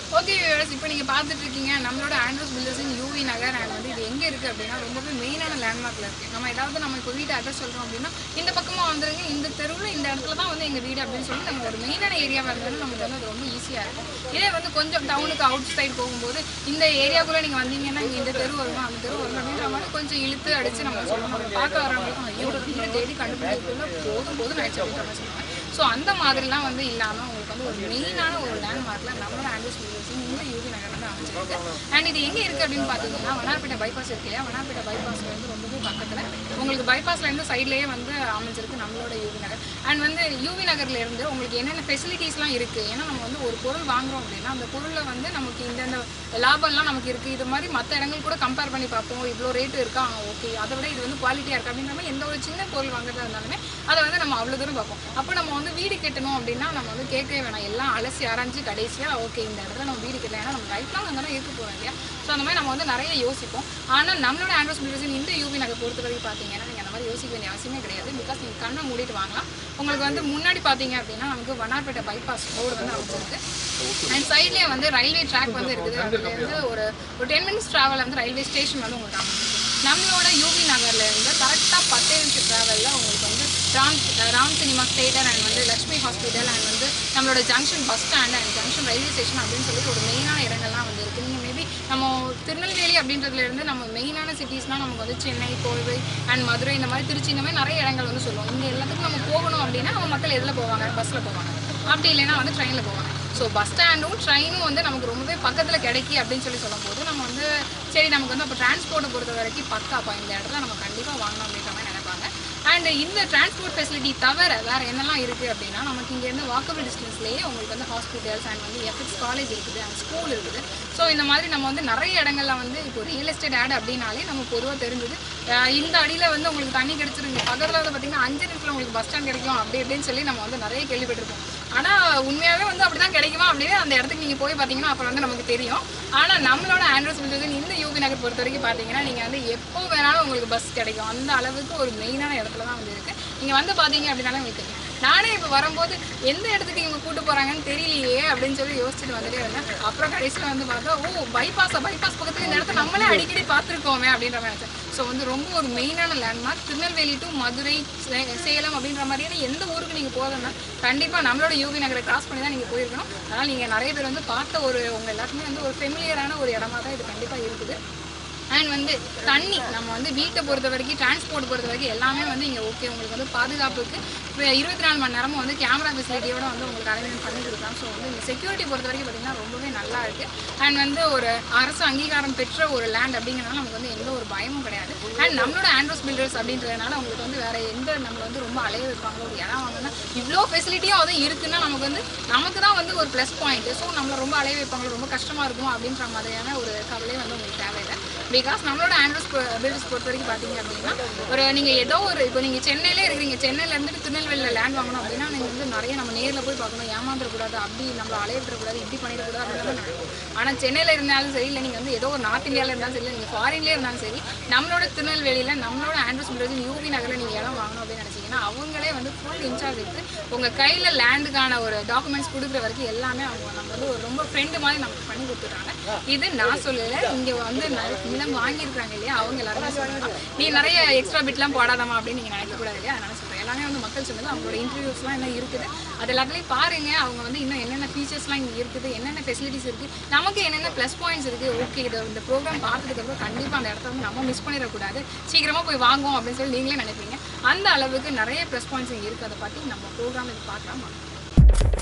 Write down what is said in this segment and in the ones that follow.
Okay viewers இப்போ நீங்கள் பார்த்துட்டு இருக்கீங்க நம்மளோட ஆண்ட்ரூஸ் பில்டர்ஸின் யூவி நகர் அண்ட் வந்து இது எங்கே இருக்குது அப்படின்னா ரொம்பவே மெயினான லேண்ட்மார்க்கில் இருக்குது நம்ம ஏதாவது நம்ம இப்போ வீடு அட்ரஸ் சொல்கிறோம் அப்படின்னா இந்த பக்கமாக வந்துருங்க இந்த தெருவில் இந்த இடத்துல தான் வந்து எங்கள் வீடு அப்படின்னு சொல்லி நம்ம ஒரு மெயினான ஏரியாவாக இருந்தாலும் நமக்கு வந்து அது ரொம்ப ஈஸியாக இருக்கும் இதே வந்து கொஞ்சம் டவுனுக்கு அவுட் சைடு போகும்போது இந்த ஏரியாக்குள்ளே நீங்கள் வந்தீங்கன்னா இங்கே இந்த தெரு வரும் அந்த தெரு வரும் அப்படின்ற மாதிரி கொஞ்சம் இழுத்து அடித்து நம்ம சொல்லணும் நம்ம பார்க்க வரவங்களுக்கும் ஐயோ வீடு தேடி கண்டுபிடிக்கிறதுக்குள்ள போதும் போதும் ஆயிடுச்சு அப்படின்ற மாதிரி சொல்லுவாங்க ஸோ அந்த மாதிரிலாம் வந்து இல்லாமல் உங்களுக்கு வந்து ஒரு மெயினான ஒரு லேண்ட்மார்க்கில் நம்மளோட ஆண்ட்ரூஸ் பில்டர்ஸின் இந்த யூவி நகர் வந்து அமைச்சிருக்கு அண்ட் இது எங்கே இருக்குது அப்படின்னு பார்த்தீங்கன்னா வனார்பேட்டை பைபாஸ் இருக்கு இல்லையா வனார்பேட்டை பைபாஸ்ல வந்து ரொம்பவே பக்கத்தில் உங்களுக்கு பைபாஸ்ல இருந்து சைட்லேயே வந்து அமைஞ்சிருக்கு நம்மளோட யூவி நகர் அண்ட் வந்து யூவி நகர்ல இருந்து உங்களுக்கு என்னென்ன ஃபெசிலிட்டிஸ்லாம் இருக்குது ஏன்னா நம்ம வந்து ஒரு பொருள் வாங்குறோம் அப்படின்னா அந்த பொருளை வந்து நமக்கு இந்தந்த லாபம்லாம் நமக்கு இருக்குது இது மாதிரி மற்ற இடங்கள் கூட கம்பேர் பண்ணி பார்ப்போம் இவ்வளோ ரேட்டு இருக்கா ஓகே அதை விட இது வந்து குவாலிட்டியாக இருக்கா அப்படின்ற மாதிரி எந்த ஒரு சின்ன பொருள் வாங்குறதா இருந்தாலுமே அதை வந்து நம்ம அவ்வளோ தூரம் பார்ப்போம் அப்போ நம்ம வந்து வீடு கட்டணும் அப்படின்னா நம்ம வந்து கேட்கவே வேணாம் எல்லாம் அலசி ஆராய்ஞ்சு கடைசியாக ஓகே இந்த இடத்துல நம்ம வீடு கட்டலாம் ஏன்னா நம்ம லைஃப் லாங் அங்கே தான் இருக்க போகிறோம் இல்லையா ஸோ அந்த மாதிரி நம்ம வந்து நிறைய யோசிப்போம் ஆனால் நம்மளோட ஆண்ட்ராய்ட் பில்டர்ஸின் இந்த யூவி நகர் பொறுத்த வரைக்கும் பார்த்தீங்கன்னா நீங்கள் அந்த மாதிரி யோசிக்க வேண்டிய அவசியமே கிடையாது பிகாஸ் நீங்கள் கண்ணை மூடிட்டு வாங்கலாம் உங்களுக்கு வந்து முன்னாடி பார்த்தீங்க அப்படின்னா நமக்கு வண்ணார்பேட்டை பைபாஸ் ரோடு வந்து அமைச்சிருக்கு அண்ட் சைட்லேயே வந்து ரயில்வே ட்ராக் வந்து இருக்குது அதுலேருந்து ஒரு ஒரு டென் மினிட்ஸ் ட்ராவல் வந்து ரயில்வே ஸ்டேஷன் வந்து உங்களுக்கு அமைச்சிருக்கு நம்மளோட யூபி நகர்ல இருந்து கரெக்டாக பத்தே நிமிஷம் ட்ராவலில் உங்களுக்கு வந்து Ram Ram cinema theatre and வந்து லக்ஷ்மி ஹாஸ்பிட்டல் அண்ட் வந்து நம்மளோட junction bus stand and junction railway station அப்படின்னு சொல்லிட்டு ஒரு மெயினான இடங்கள்லாம் வந்து இருக்குது நீங்கள் மேபி நம்ம திருநெல்வேலி அப்படின்றதுல இருந்து நம்ம மெயினான சிட்டிஸ்னால் நமக்கு வந்து சென்னை கோவை அண்ட் மதுரை இந்த மாதிரி திருச்சி இந்த மாதிரி நிறைய இடங்கள் வந்து சொல்லுவோம் இங்கே எல்லாத்துக்கும் நம்ம போகணும் அப்படின்னா நம்ம மக்கள் எதில் போவாங்க பஸ்ஸில் போவாங்க அப்படி இல்லைன்னா வந்து ட்ரெயினில் போவாங்க ஸோ பஸ் ஸ்டாண்டும் ட்ரெயினும் வந்து நமக்கு ரொம்பவே பக்கத்தில் கிடைக்கி அப்படின்னு சொல்லி சொல்லும்போது நம்ம வந்து சரி நமக்கு வந்து அப்போ டிரான்ஸ்போர்ட்டை பொறுத்த வரைக்கும் பக்காப்பா இந்த இடத்துல நம்ம கண்டிப்பாக வாங்கணும் அப்படின்ற மாதிரி நினைப்பாங்க அண்ட் இந்த டிரான்ஸ்போர்ட் ஃபெசிலிட்டி தவிர வேறு என்னெல்லாம் இருக்குது அப்படின்னா நமக்கு இங்கேருந்து வாக்கபிள் டிஸ்டன்ஸ்லேயே உங்களுக்கு வந்து ஹாஸ்பிட்டல்ஸ் அண்ட் வந்து எஃப்எக்ஸ் காலேஜ் இருக்குது அண்ட் ஸ்கூல் இருக்குது ஸோ இந்த மாதிரி நம்ம வந்து நிறைய இடங்கள்ல வந்து இப்போ ரியல் எஸ்டேட் ஆட் அப்படின்னாலே நம்ம பொதுவாக தெரிஞ்சது அஹ் இந்த அடியில் வந்து உங்களுக்கு தண்ணி கிடைச்சிருங்க பக்கத்தில் வந்து பார்த்தீங்கன்னா அஞ்சு நிமிஷத்தில் உங்களுக்கு பஸ் ஸ்டாண்ட் கிடைக்கும் அப்படி இப்படின்னு சொல்லி நம்ம வந்து நிறைய கேள்விப்பட்டிருப்போம் ஆனால் உண்மையாகவே வந்து அப்படி தான் கிடைக்குமா அப்படின்னு அந்த இடத்துக்கு நீங்கள் போய் பார்த்தீங்கன்னா அப்புறம் வந்து நமக்கு தெரியும் ஆனால் நம்மளோட ஆண்ட்ராய்ட் பில்டர்ஸ் இந்த யூபி நகர் பொறுத்த வரைக்கும் பார்த்தீங்கன்னா நீங்கள் வந்து எப்போ வேணாலும் உங்களுக்கு பஸ் கிடைக்கும் அந்த அளவுக்கு ஒரு மெயினான இடத்துல தான் வந்து இருக்குது நீங்கள் வந்து பார்த்தீங்க அப்படின்னாலே உங்களுக்கு தெரியும் நானே இப்போ வரும்போது எந்த இடத்துக்கு இவங்க கூட்டு போகிறாங்கன்னு தெரியலையே அப்படின்னு சொல்லி யோசிச்சுட்டு வந்துட்டே இருந்தேன் அப்புறம் கடைசியில் வந்து பார்த்தா ஓ பைபாஸா பைபாஸ் பக்கத்தில் இந்த இடத்த நம்மளே அடிக்கடி பார்த்துருக்கோமே அப்படின்ற மாதிரி நினச்சேன் ஸோ வந்து ரொம்ப ஒரு மெயினான லேண்ட்மார்க் திருநெல்வேலி டு மதுரை சே- சேலம் அப்படின்ற மாதிரியான எந்த ஊருக்கு நீங்கள் போகிறதுனா கண்டிப்பாக நம்மளோட யூபி நகரை கிராஸ் பண்ணி தான் நீங்கள் போயிருக்கணும் அதனால் நீங்கள் நிறைய பேர் வந்து பார்த்த ஒரு உங்கள் எல்லாருக்குமே வந்து ஒரு ஃபெமிலியரான ஒரு இடமா தான் இது கண்டிப்பாக இருக்குது அண்ட் வந்து தண்ணி நம்ம வந்து வீட்டை பொறுத்த வரைக்கும் டிரான்ஸ்போர்ட் பொறுத்த வரைக்கும் எல்லாமே வந்து இங்கே ஓகே உங்களுக்கு வந்து பாதுகாப்புக்கு இப்போ இருபத்தி நாலு மணி நேரமும் வந்து கேமரா ஃபெசிலிட்டியோட வந்து உங்களுக்கு அரேஞ்ச்மெண்ட் பண்ணி கொடுக்கலாம் ஸோ வந்து இந்த செக்யூரிட்டி பொறுத்த வரைக்கும் பார்த்தீங்கன்னா ரொம்பவே நல்லா இருக்குது அண்ட் வந்து ஒரு அரசு அங்கீகாரம் பெற்ற ஒரு லேண்ட் அப்படிங்கிறனால நமக்கு வந்து எந்த ஒரு பயமும் கிடையாது அண்ட் நம்மளோட ஆண்ட்ரோஸ் பில்டர்ஸ் அப்படின்றதுனால உங்களுக்கு வந்து வேற எந்த நம்மளை வந்து ரொம்ப அலைய வைப்பாங்களோ ஒரு இடம் வாங்கினா இவ்வளோ ஃபெசிலிட்டியும் அதுவும் இருக்குன்னா நமக்கு வந்து நமக்கு தான் வந்து ஒரு ப்ளஸ் பாயிண்ட் ஸோ நம்மளை ரொம்ப அலைய வைப்பாங்களோ ரொம்ப கஷ்டமாக இருக்குமோ அப்படின்ற மாதிரியான ஒரு கவலையே வந்து உங்களுக்கு தேவையில்லை பிகாஸ் நம்மளோட ஆண்ட்ரோஸ் பில்டர்ஸ் பொறுத்த வரைக்கும் பார்த்தீங்க அப்படின்னா ஒரு நீங்கள் ஏதோ ஒரு இப்போ நீங்கள் சென்னையிலே இருக்கிறீங்க சென்னையில இருந்துட்டு திருநெல்வேலியில் லேண்ட் வாங்கணும் அப்படின்னா நீங்கள் வந்து நிறைய நம்ம நேரில் போய் பார்க்கணும் ஏமாந்துடக்கூடாது அப்படி நம்மளை அலைய விட்டுறக்கூடாது இப்படி பண்ணிடக்கூடாது அப்படின்னு நினைப்போம் ஆனால் சென்னையில் இருந்தாலும் சரி இல்லை நீங்கள் வந்து ஏதோ ஒரு நார்த் இந்தியாவில் இருந்தாலும் சரி இல்லை நீங்கள் ஃபாரின்லேயே இருந்தாலும் சரி நம்மளோட திருநெல்வேலியில் நம்மளோட ஆண்ட்ரோஸ் பில்டர்ஸ் யூபி நகரில் நீங்கள் இடம் வாங்கணும் அப்படின்னு நினச்சிங்கன்னா அவங்களே வந்து ஃபுல் இன்சார்ஜ் எடுத்து உங்கள் கையில் லேண்டுக்கான ஒரு டாக்குமெண்ட்ஸ் கொடுக்குற வரைக்கும் எல்லாமே அவங்க நம்ம வந்து ஒரு ரொம்ப ஃப்ரெண்டு மாதிரி நமக்கு பண்ணி கொடுத்துட்டாங்க இது நான் சொல்லலை இங்கே வந்து நிறைய நிலம் வாங்கியிருக்காங்க இல்லையா அவங்க எல்லாருமே சொல்லுவாங்க நீ நிறைய எக்ஸ்ட்ரா பிட்லாம் போடாதாமா அப்படின்னு நீங்கள் நினைக்கக்கூடாது இல்லையா அதனால சொல்கிறேன் எல்லாமே வந்து மக்கள் சொன்னது அவங்களோட இன்டர்வியூஸ்லாம் என்ன இருக்குது அது எல்லாத்துலேயும் பாருங்க அவங்க வந்து இன்னும் என்னென்ன ஃபீச்சர்ஸ்லாம் இங்கே இருக்குது என்னென்ன ஃபெசிலிட்டிஸ் இருக்குது நமக்கு என்னென்ன ப்ளஸ் பாயிண்ட்ஸ் இருக்குது ஓகே இதை இந்த ப்ரோக்ராம் பார்த்ததுக்கப்புறம் கண்டிப்பாக அந்த இடத்த வந்து நம்ம மிஸ் பண்ணிடக்கூடாது சீக்கிரமாக போய் வாங்குவோம் அப்படின்னு சொல்லி நீங்களே நினைப்பீங்க அந்த அளவுக்கு நிறைய ப்ளஸ் பாயிண்ட்ஸ் இங்கே இருக்குது அதை பற்றி நம்ம ப்ரோக்ராம் இது பார்க்கலாம்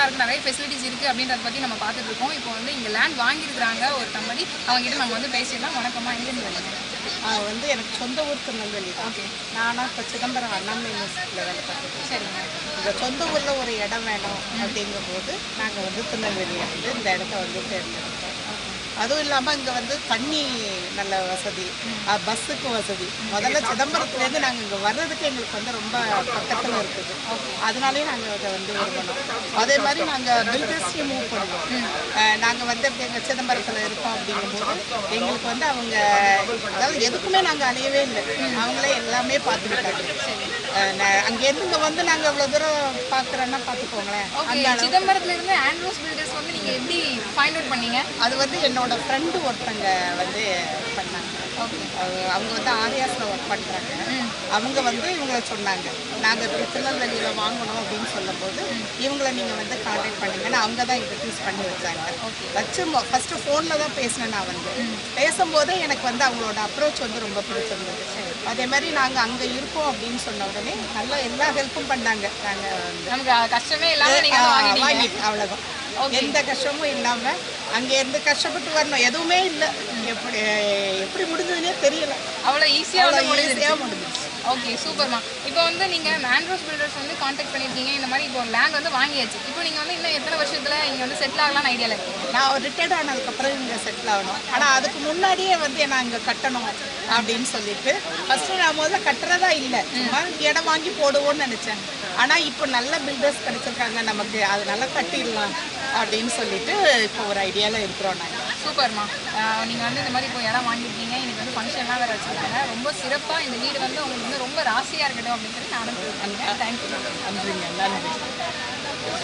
சூப்பராக இருக்குது நிறைய ஃபெசிலிட்டிஸ் இருக்குது அப்படின்றத பற்றி நம்ம பார்த்துட்டு இருக்கோம் இப்போ வந்து இங்கே லேண்ட் வாங்கியிருக்கிறாங்க ஒரு தம்பதி அவங்க கிட்ட நம்ம வந்து பேசிடலாம் வணக்கம்மா எங்கேருந்து வரீங்க ஆ, வந்து எனக்கு சொந்த ஊர் திருநெல்வேலி தான் ஓகே நானும் இப்போ சிதம்பரம் அண்ணாமலை யூனிவர்சிட்டியில் வேலை பார்த்துருக்கேன் சரிங்க இந்த சொந்த ஊரில் ஒரு இடம் வேணும் அப்படிங்கும்போது நாங்கள் வந்து திருநெல்வேலியில் வந்து இந்த இடத்த வந்து தேர்ந்தெடுத்தோம் அதுவும் இல்லாமல் இங்கே வந்து தண்ணி நல்ல வசதி ஆ, பஸ்ஸுக்கு வசதி முதல்ல சிதம்பரத்துலேருந்து நாங்கள் இங்கே வர்றதுக்கு எங்களுக்கு வந்து ரொம்ப பக்கத்தில் இருக்குது அதனாலே நாங்கள் அதை வந்து விரும்பணும் அதே மாதிரி நாங்கள் பில்டர்ஸையும் மூவ் பண்ணுவோம் நாங்கள் வந்து அப்படி எங்கள் சிதம்பரத்தில் இருக்கோம் அப்படிங்கும்போது எங்களுக்கு வந்து அவங்க அதாவது எதுக்குமே நாங்கள் அலையவே இல்லை அவங்களே எல்லாமே பார்த்துக்கிட்டாங்க அங்கேருந்து இங்கே வந்து நாங்கள் இவ்வளோ தூரம் பார்க்குறோன்னா பார்த்துக்கோங்களேன் ஓகே சிதம்பரத்துல இருந்து ஆண்ட்ரூஸ் பில்டர்ஸ் வந்து நீங்கள் எப்படி ஃபைண்ட் அவுட் பண்ணீங்க அது வந்து என்னோட ஃப்ரெண்டு ஒருத்தங்க வந்து பண்ணாங்க அவங்க- அவங்க வந்து ஆரியாஸில் ஒர்க் பண்ணுறாங்க அவங்க வந்து இவங்கள சொன்னாங்க நாங்கள் இப்போ திருநெல்வேலியில் வாங்கணும் அப்படின்னு சொல்லும்போது இவங்கள நீங்கள் வந்து கான்டாக்ட் பண்ணுங்கன்னு அவங்க தான் இன்ட்ரடியூஸ் பண்ணி வச்சாங்க வச்சு ஃபஸ்ட்டு ஃபோனில் தான் பேசினேன் நான் வந்து பேசும்போதே எனக்கு வந்து அவங்களோட அப்ரோச் வந்து ரொம்ப பிடிச்சிருந்தது அதே மாதிரி நாங்கள் அங்கே இருக்கோம் அப்படின்னு சொன்ன உடனே நல்லா எல்லா ஹெல்ப்பும் பண்ணாங்க நாங்கள் வந்து நமக்கு கஷ்டமே இல்லாமல் நீங்கள் வந்து வாங்கிட்டீங்க வாங்கிட்டு அவ்வளோதான் எந்த கஷ்டமும் இல்லாம அங்க இருந்து கஷ்டப்பட்டு வரணும் எதுவுமே இல்லை எப்படி எப்படி முடிஞ்சதுன்னே தெரியல அவ்வளோ ஈஸியாக வந்து அவ்வளோ முடிஞ்சிருச்சு ஈஸியாக முடிஞ்சிச்சு ஓகே சூப்பர்மா இப்போ வந்து நீங்கள் ஆண்ட்ரோஸ் பில்டர்ஸ் வந்து காண்டாக்ட் பண்ணியிருக்கீங்க இந்த மாதிரி இப்போ லேண்ட் வந்து வாங்கியாச்சு இப்போ நீங்கள் வந்து இன்னும் எத்தனை வருஷத்தில் இங்கே வந்து செட்டில் ஆகலாம்னு ஐடியாவில் இருக்கீங்க நான் ரிட்டையர்ட் ஆனதுக்கப்புறம் இங்கே செட்டில் ஆகணும் ஆனால் அதுக்கு முன்னாடியே வந்து நான் இங்கே கட்டணும் அப்படின்னு சொல்லிட்டு ஃபஸ்ட்டு நான் முதல்ல கட்டுறதா இல்லை சும்மா இடம் வாங்கி போடுவோம்னு நினச்சேன் ஆனால் இப்போ நல்ல பில்டர்ஸ் கிடைச்சிருக்காங்க நமக்கு அதனால கட்டிடலாம் அப்படின்னு சொல்லிட்டு இப்போ ஒரு ஐடியாவில் இருக்கிறோம் நாங்கள் சூப்பர்மா நீங்கள் வந்து இந்த மாதிரி இப்போ இடம் வாங்கியிருக்கீங்க இன்னைக்கு வந்து ஃபங்க்ஷன்லாம் வேறு வச்சுருக்காங்க ரொம்ப சிறப்பாக இந்த வீடு வந்து உங்களுக்கு வந்து ரொம்ப ராசியாக இருக்கட்டும் அப்படின்னு சொல்லி நானும் feel பண்ணுறேன் தேங்க்யூ நன்றிங்க நன்றி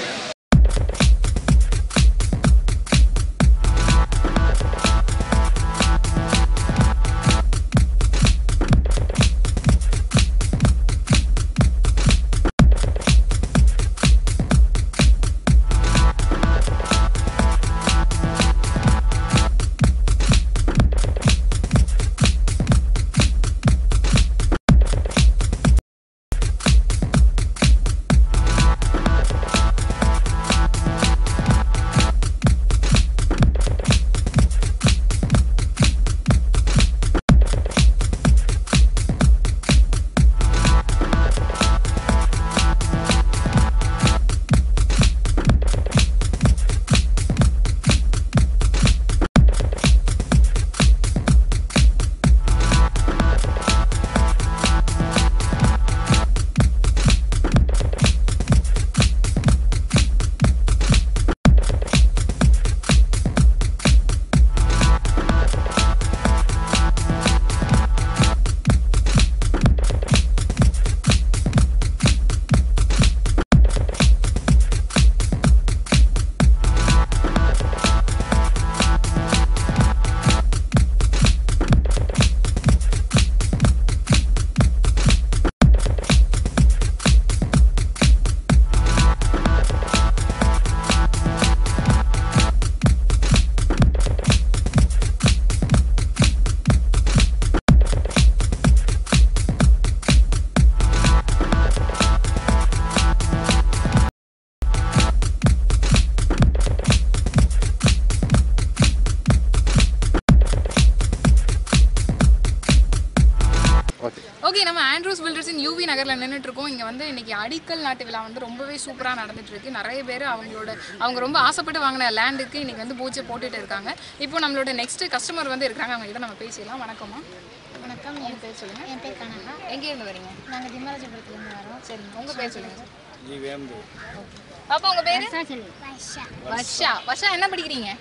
ஓகே நம்ம ஆண்ட்ரூஸ் பில்டர்ஸ் இன் யூவி நகரில் நின்றுட்டு இருக்கோம் இங்கே வந்து இன்னைக்கு அடிக்கல் நாட்டு விழா வந்து ரொம்பவே சூப்பராக நடந்துட்டு இருக்கு நிறைய பேர் அவங்களோட அவங்க ரொம்ப ஆசைப்பட்டு வாங்கின லேண்டுக்கு இன்னைக்கு வந்து பூஜை போட்டுட்டு இருக்காங்க இப்போ நம்மளோட நெக்ஸ்ட் கஸ்டமர் வந்து இருக்காங்க அவங்க கிட்ட நம்ம பேசிடலாம் வணக்கம்மா வணக்கம் உங்க பேர் சொல்லுங்க என் பேர் கனகா எங்கே இருந்து வரீங்க நாங்கள் திம்மராஜபுரத்துலேருந்து வரோம் சரிங்க உங்க பேர் சொல்லுங்க ஜிவேம்பு பாப்பா உங்க பேரு வர்ஷா வர்ஷா வர்ஷா என்ன படிக்கிறீங்க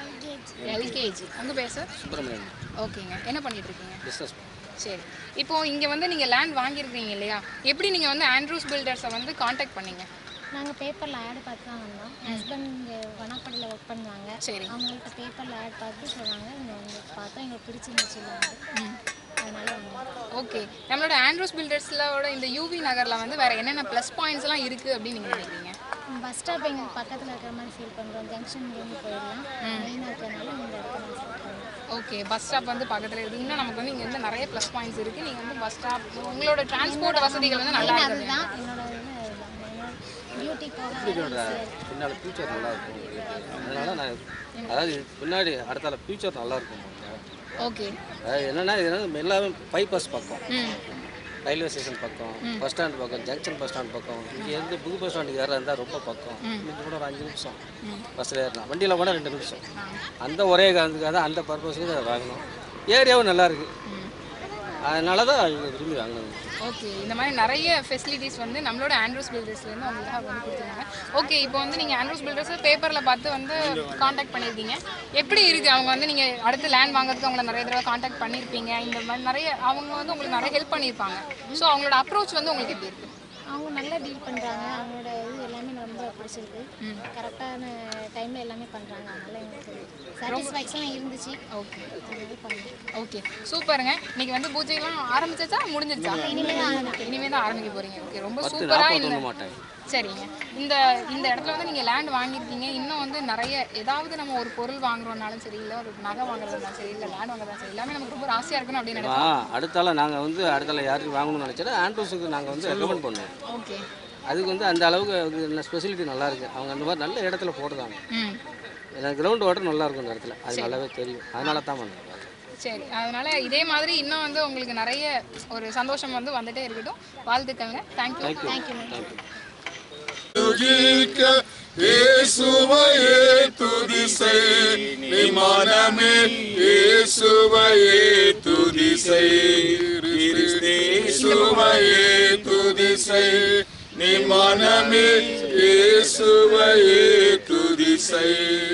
எல்கேஜி உங்க பேர் சார் சுப்பிரமணியன் ஓகேங்க என்ன பண்ணிட்டு இருக்கீங்க பிஸ்னஸ் சரி இப்போ இங்கே வந்து நீங்கள் லேண்ட் வாங்கியிருக்கீங்க இல்லையா எப்படி நீங்கள் வந்து ஆண்ட்ரூஸ் பில்டர்ஸை வந்து காண்டாக்ட் பண்ணீங்க நாங்கள் பேப்பரில் ஆட் பார்த்து தான் வந்தோம் ஹஸ்பண்ட் இங்கே வனப்படியில் ஒர்க் பண்ணுவாங்க சரி அவங்கள்ட்ட பேப்பரில் ஆட் பார்த்து சொன்னாங்க இங்கே வந்து பார்த்தோம் எங்களுக்கு பிடிச்சிருந்துச்சு இல்லை வந்து அதனால வந்தோம் ஓகே நம்மளோட ஆண்ட்ரூஸ் பில்டர்ஸ்லோட இந்த யூவி நகரில் வந்து வேறு என்னென்ன ப்ளஸ் பாயிண்ட்ஸ்லாம் இருக்குது அப்படின்னு நீங்கள் நினைக்கிறீங்க பஸ் ஸ்டாப் எங்களுக்கு பக்கத்தில் இருக்கிற மாதிரி ஃபீல் பண்ணுறோம் ஜங்ஷன்லேருந்து போயிடலாம் மெயினாக இருக்கிறனால இந்த இடத்துல நான் select பண்ணேன். ஓகே பஸ் ஸ்டாப் வந்து பக்கத்தில் இருக்குது இன்னும் நமக்கு வந்து இங்கே வந்து நிறைய ப்ளஸ் பாயிண்ட்ஸ் இருக்குது நீங்கள் வந்து பஸ் ஸ்டாப் உங்களோட டிரான்ஸ்போர்ட் வசதிகள் வந்து நல்லா மெயின் இருக்குது அதுதான் என்னோட இது அதுதான். என்னோட பியூட்டி போக வீட்டோட பின்னால் ஃபியூச்சர் நல்லா இருக்கும் அதனால நான் அதாவது பின்னாடி அடுத்தால ஃபியூச்சர் நல்லா இருக்கும் ஓகே அதாவது என்னன்னா இது என்னன்னா எல்லாமே பைபாஸ் பக்கம் ம் ரயில்வே ஸ்டேஷன் பக்கம் பஸ் ஸ்டாண்ட் பக்கம் ஜங்ஷன் பஸ் ஸ்டாண்ட் பக்கம் இங்கே இருந்து புது பஸ் ஸ்டாண்டுக்கு ஏற இருந்தால் ரொம்ப பக்கம் இங்கே கூட ஒரு அஞ்சு நிமிஷம் பஸ்ஸில் ஏறலாம் வண்டியில் போனால் ரெண்டு நிமிஷம் அந்த ஒரே காரணத்துக்காக தான் அந்த பர்பஸுக்கு அதை வாங்கணும் ஏரியாவும் நல்லா இருக்கு அதனால தான் இங்க விரும்பி வாங்கினது ஓகே இந்த மாதிரி நிறைய ஃபெசிலிட்டிஸ் வந்து நம்மளோட ஆண்ட்ரூஸ் பில்டர்ஸ்லேருந்து உங்களுக்காக வந்து கொடுத்துருக்காங்க ஓகே இப்போ வந்து நீங்கள் ஆண்ட்ரூஸ் பில்டர்ஸ் பேப்பரில் பார்த்து வந்து காண்டாக்ட் பண்ணியிருக்கீங்க எப்படி இருக்குது அவங்க வந்து நீங்கள் அடுத்து லேண்ட் வாங்குறதுக்கு அவங்கள நிறைய தடவை காண்டாக்ட் பண்ணியிருப்பீங்க இந்த மாதிரி நிறைய அவங்க வந்து உங்களுக்கு நிறைய ஹெல்ப் பண்ணியிருப்பாங்க ஸோ அவங்களோட அப்ரோச் வந்து உங்களுக்கு எப்படி இருக்குது அவங்க நல்லா டீல் பண்ணுறாங்க அவங்களோட இது எல்லாமே ரொம்ப பிடிச்சிருக்கு கரெக்டான டைமில் எல்லாமே பண்ணுறாங்க அதனால எங்களுக்கு சாட்டிஸ்ஃபேக்ஷனாக இருந்துச்சு ஓகே அதனால பண்ணேன் ஓகே சூப்பருங்க இன்னைக்கு வந்து பூஜைலாம் ஆரம்பிச்சாச்சா முடிஞ்சிருச்சா இனிமே தான் ஆரம்பிக்க இனிமே தான் ஆரம்பிக்க போறீங்க ஓகே ரொம்ப பத்து சூப்பரா நாற்பது இந்த ஒன்றும் மாட்டேன் சரிங்க இந்த இந்த இடத்துல வந்து நீங்கள் லேண்ட் வாங்கியிருக்கீங்க இன்னும் வந்து நிறைய ஏதாவது நம்ம ஒரு பொருள் வாங்குறோம்னாலும் சரி இல்லை ஒரு நகை வாங்குறதுனாலும் சரி இல்லை லேண்ட் வாங்குறதா சரி எல்லாமே நமக்கு ரொம்ப ஆசையாக இருக்கணும் அப்படின்னு ஆ நினைப்போம் அடுத்தால நாங்கள் வந்து அடுத்தால யாருக்கு வாங்கணும்னு நினச்சா ஆண்ட்ரூஸுக்கு நாங்கள் வந்து ரெக்கமெண்ட் பண்ணுவோம் ஓகே அதுக்கு வந்து அந்த அளவுக்கு அது ஸ்பெசிலிட்டி நல்லா இருக்கு அவங்க அந்த மாதிரி நல்ல இடத்துல போடுறாங்க ம் எனக்கு கிரவுண்ட் வாட்டர் நல்லா இருக்கும் அந்த இடத்துல அது நல்லாவே தெரியும் அதனால தான் பண்ணுறேன் சரி அதனால இதே மாதிரி இன்னும் வந்து உங்களுக்கு நிறைய ஒரு சந்தோஷம் வந்து வந்துட்டே இருக்கட்டும் வாழ்த்துக்கள்ங்க தேங்க்யூ தேங்க்யூ தேங்க்யூ துதிக்க இயேசுவையே துதிசை விமானமே இயேசுவையே துதிசை கிறிஸ்தேசுவையே துதிசை நிமானமே இயேசுவையே துதிசை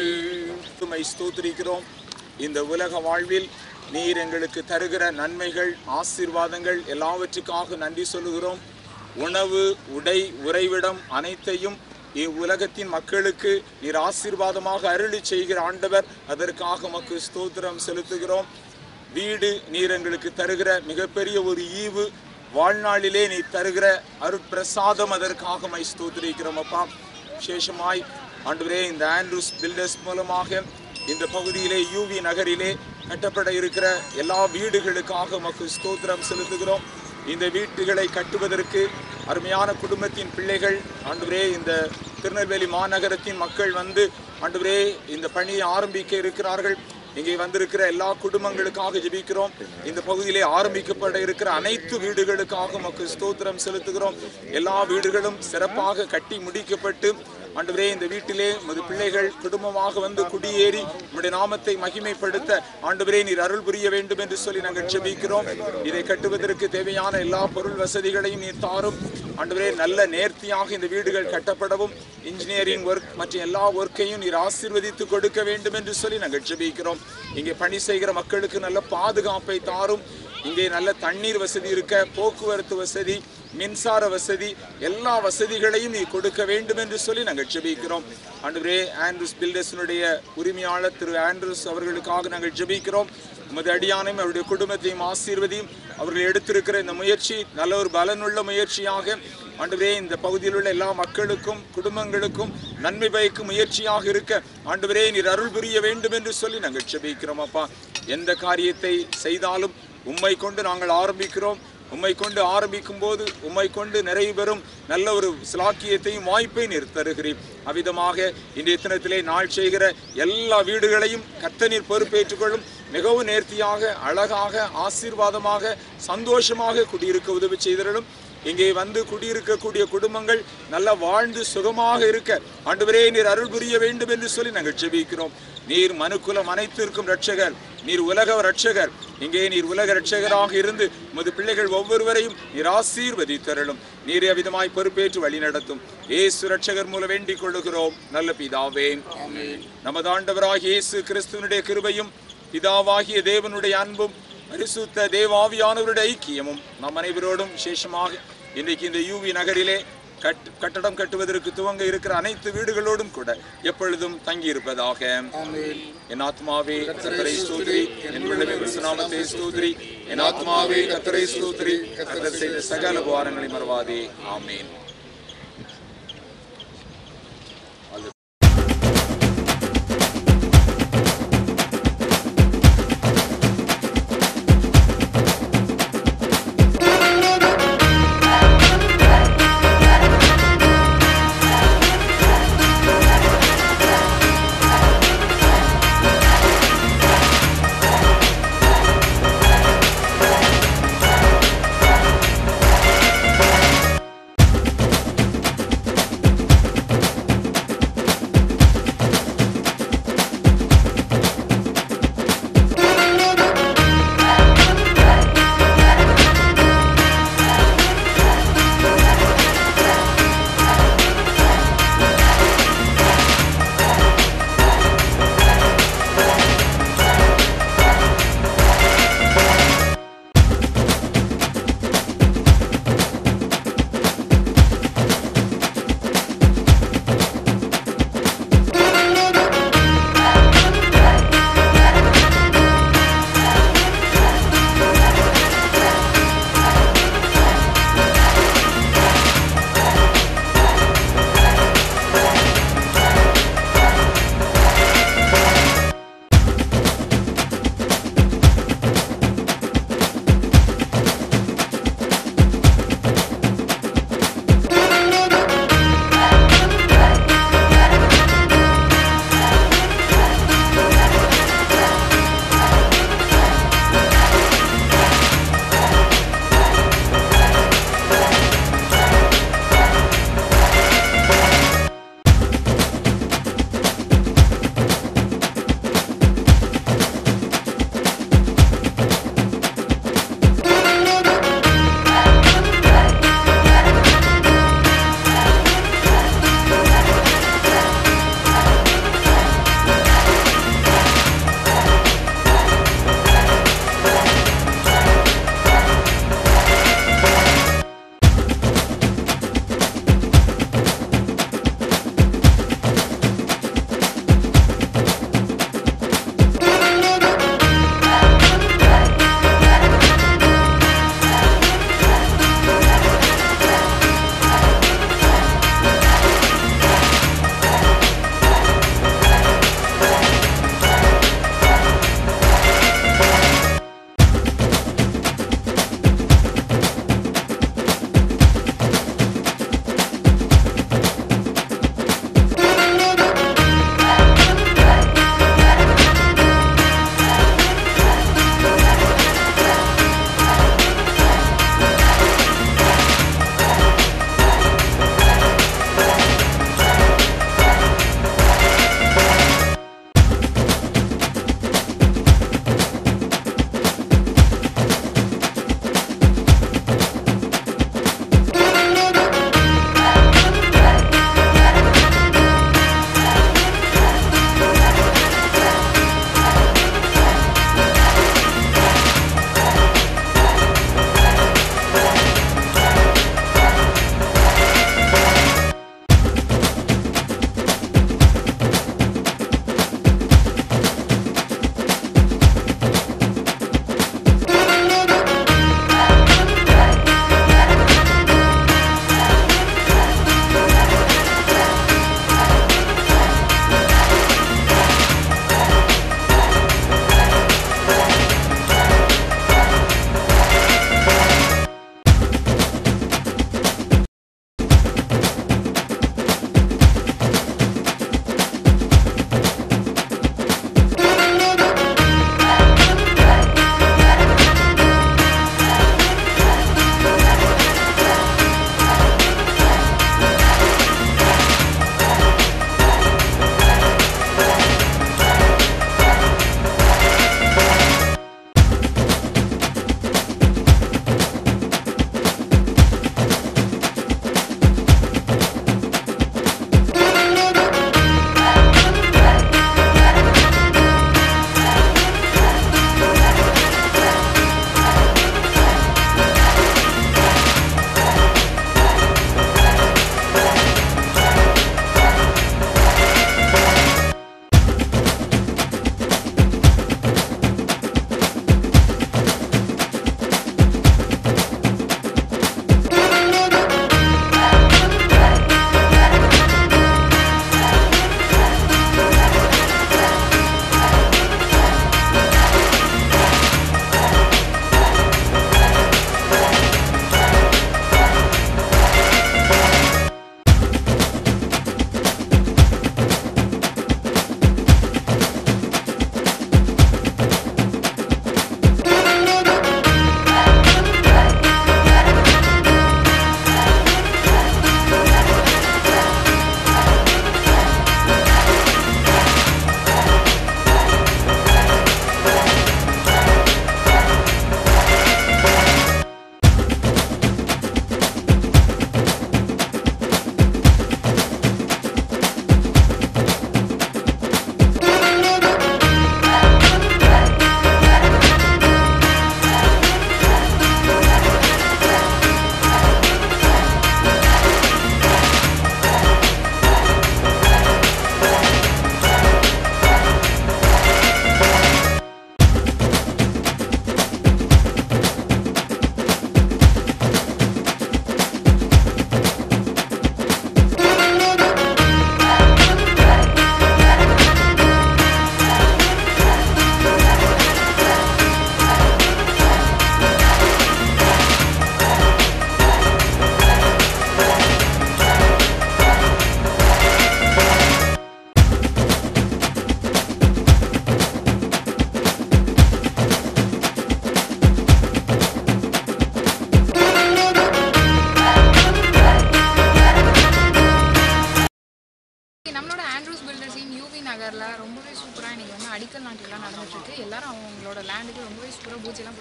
உம்மை ஸ்தோத்திரிக்கிறோம் இந்த உலக வாழ்வில் நீர் எங்களுக்கு தருகிற நன்மைகள் ஆசீர்வாதங்கள் எல்லாவற்றுக்காக நன்றி சொல்லுகிறோம் உணவு உடை உறைவிடம் அனைத்தையும் இவ்வுலகத்தின் மக்களுக்கு நீர் ஆசீர்வாதமாக அருளி செய்கிற ஆண்டவர் அதற்காக உமக்கு ஸ்தோத்திரம் செலுத்துகிறோம் வீடு நீர் எங்களுக்கு தருகிற மிகப்பெரிய ஒரு ஈவு வாழ்நாளிலே நீ தருகிற அருட்பிரசாதம் அதற்காக மை ஸ்தோத்திரிக்கிறோம் அப்பா விசேஷமாய் ஆண்டவரே இந்த ஆண்ட்ரூஸ் பில்டர்ஸ் மூலமாக இந்த பகுதியிலே யூவி நகரிலே கட்டப்பட இருக்கிற எல்லா வீடுகளுக்காக உமக்கு ஸ்தோத்திரம் செலுத்துகிறோம் இந்த வீட்டுகளை கட்டுவதற்கு அருமையான குடும்பத்தின் பிள்ளைகள் ஆண்டவரே இந்த திருநெல்வேலி மாநகரத்தின் மக்கள் வந்து ஆண்டவரே இந்த பணியை ஆரம்பிக்க இருக்கிறார்கள் இங்கே வந்திருக்கிற எல்லா குடும்பங்களுக்காக ஜெபிக்கிறோம் இந்த பகுதியிலே ஆரம்பிக்கப்பட இருக்கிற அனைத்து வீடுகளுக்காக உமக்கு ஸ்தோத்திரம் செலுத்துகிறோம் எல்லா வீடுகளும் சிறப்பாக கட்டி முடிக்கப்பட்டு ஆண்டவரே இந்த வீட்டிலே உமது பிள்ளைகள் குடும்பமாக வந்து குடியேறி உம்முடைய நாமத்தை மகிமைப்படுத்த ஆண்டவரே நீர் அருள் புரிய வேண்டும் என்று சொல்லி நாங்கள் ஜெபிக்கிறோம் இதை கட்டுவதற்கு தேவையான எல்லா பொருள் வசதிகளையும் நீர் தாரும் ஆண்டவரே நல்ல நேர்த்தியாக இந்த வீடுகள் கட்டப்படவும் இன்ஜினியரிங் ஒர்க் மற்றும் எல்லா ஒர்க்கையும் நீர் ஆசீர்வதித்து கொடுக்க வேண்டும் என்று சொல்லி நாங்கள் ஜெபிக்கிறோம் இங்கே பணி செய்கிற மக்களுக்கு நல்ல பாதுகாப்பை தாரும் இங்கே நல்ல தண்ணீர் வசதி இருக்க போக்குவரத்து வசதி மின்சார வசதி எல்லா வசதிகளையும் நீ கொடுக்க வேண்டும் என்று சொல்லி நாங்கள் ஜெபிக்கிறோம் ஆண்டவரே ஆண்ட்ரூஸ் பில்டர்ஸினுடைய உரிமையாளர் திரு ஆண்ட்ரூஸ் அவர்களுக்காக நாங்கள் ஜெபிக்கிறோம் உமது அடியானையும் அவருடைய குடும்பத்தையும் ஆசீர்வதியும் அவர்கள் எடுத்திருக்கிற இந்த முயற்சி நல்ல ஒரு பலனுள்ள முயற்சியாக ஆண்டவரே இந்த பகுதியில் உள்ள எல்லா மக்களுக்கும் குடும்பங்களுக்கும் நன்மை பயக்கும் முயற்சியாக இருக்க ஆண்டவரே நீர் அருள் புரிய வேண்டும் என்று சொல்லி நாங்கள் ஜெபிக்கிறோம் அப்பா எந்த காரியத்தை செய்தாலும் உம்மை கொண்டு நாங்கள் ஆரம்பிக்கிறோம் உம்மை கொண்டு ஆரம்பிக்கும் போது உம்மை கொண்டு நிறைவு பெறும் நல்ல ஒரு சிலாக்கியத்தையும் வாய்ப்பை நீர் தருகிறீர் அவ்விதமாக இன்றைய தினத்திலே நாள் செய்கிற எல்லா வீடுகளையும் கத்த நீர் பொறுப்பேற்றுக் கொள்ளும் மிகவும் நேர்த்தியாக அழகாக ஆசீர்வாதமாக சந்தோஷமாக குடியிருக்க உதவி செய்திடலும் இங்கே வந்து குடியிருக்கக்கூடிய குடும்பங்கள் நல்ல வாழ்ந்து சுகமாக இருக்க ஆண்டவரே நீர் அருள் புரிய வேண்டும் என்று சொல்லி நாங்கள் ஜெபிக்கிறோம் நீர் மனுக்குலம் அனைத்திற்கும் ரட்சகர் நீர் உலக ரட்சகர் இங்கே நீர் உலக ரட்சகராக இருந்து உமது பிள்ளைகள் ஒவ்வொருவரையும் நீர் ஆசீர்வதித்தருளும் நீர் அவிதமாய் பொறுப்பேற்று வழி நடத்தும் ஏசு ரட்சகர் மூலம் வேண்டிக் கொள்ளுகிறோம் நல்ல பிதாவே நமது ஆண்டவராகிய இயேசு கிறிஸ்துவனுடைய கிருபையும் பிதாவாகிய தேவனுடைய அன்பும் பரிசுத்த தேவாவியானவருடைய ஐக்கியமும் நம் அனைவரோடும் விசேஷமாக இன்றைக்கு இந்த யூவி நகரிலே கட் கட்டடம் கட்டுவதற்கு துவங்க இருக்கிற அனைத்து வீடுகளோடும் கூட எப்பொழுதும் தங்கி இருப்பதாக என் ஆத்மாவே கத்தரை ஸ்தோத்ரி என் உள்ளமே நாமத்தை ஸ்தோத்ரி என் ஆத்மாவே கத்தரை ஸ்தோத்ரி கத்தர் செய்த சகல உபகாரங்களை மறவாதே ஆமேன்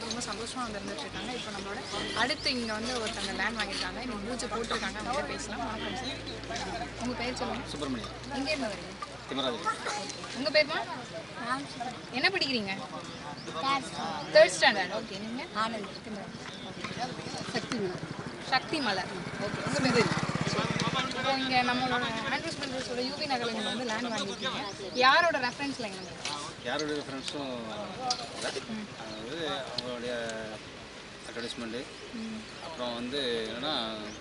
ரொம்ப சந்தோஷமாக வந்து இருந்துட்டு இருக்காங்க இப்போ நம்மளோட அடுத்து இங்கே வந்து ஒருத்தங்க லேண்ட் வாங்கியிருக்காங்க இன்னைக்கு பூஜை போட்டிருக்காங்க அவங்க கிட்ட பேசலாம் வணக்கம் சார் உங்கள் பேர் சொல்லுங்கள் சுப்பிரமணியம் எங்கே இருந்து வரீங்க திமராஜ் உங்கள் பேர்மா என்ன படிக்கிறீங்க தேர்ட் ஸ்டாண்டர்ட் ஓகே நீங்கள் ஆனந்த் சக்தி சக்தி மலர் ஓகே உங்கள் பேர் இப்போ இங்கே நம்மளோட ஆண்ட்ரூஸ் பில்டர்ஸோட யூபி நகரில் நீங்கள் வந்து லேண்ட் வாங்கியிருக்கீங்க யாரோட ரெஃபரன்ஸில் இங்கே யாருடைய ஃப்ரெண்ட்ஸும் அதாவது அவங்களுடைய அட்வர்டைஸ்மெண்ட்டு அப்புறம் வந்து என்னன்னா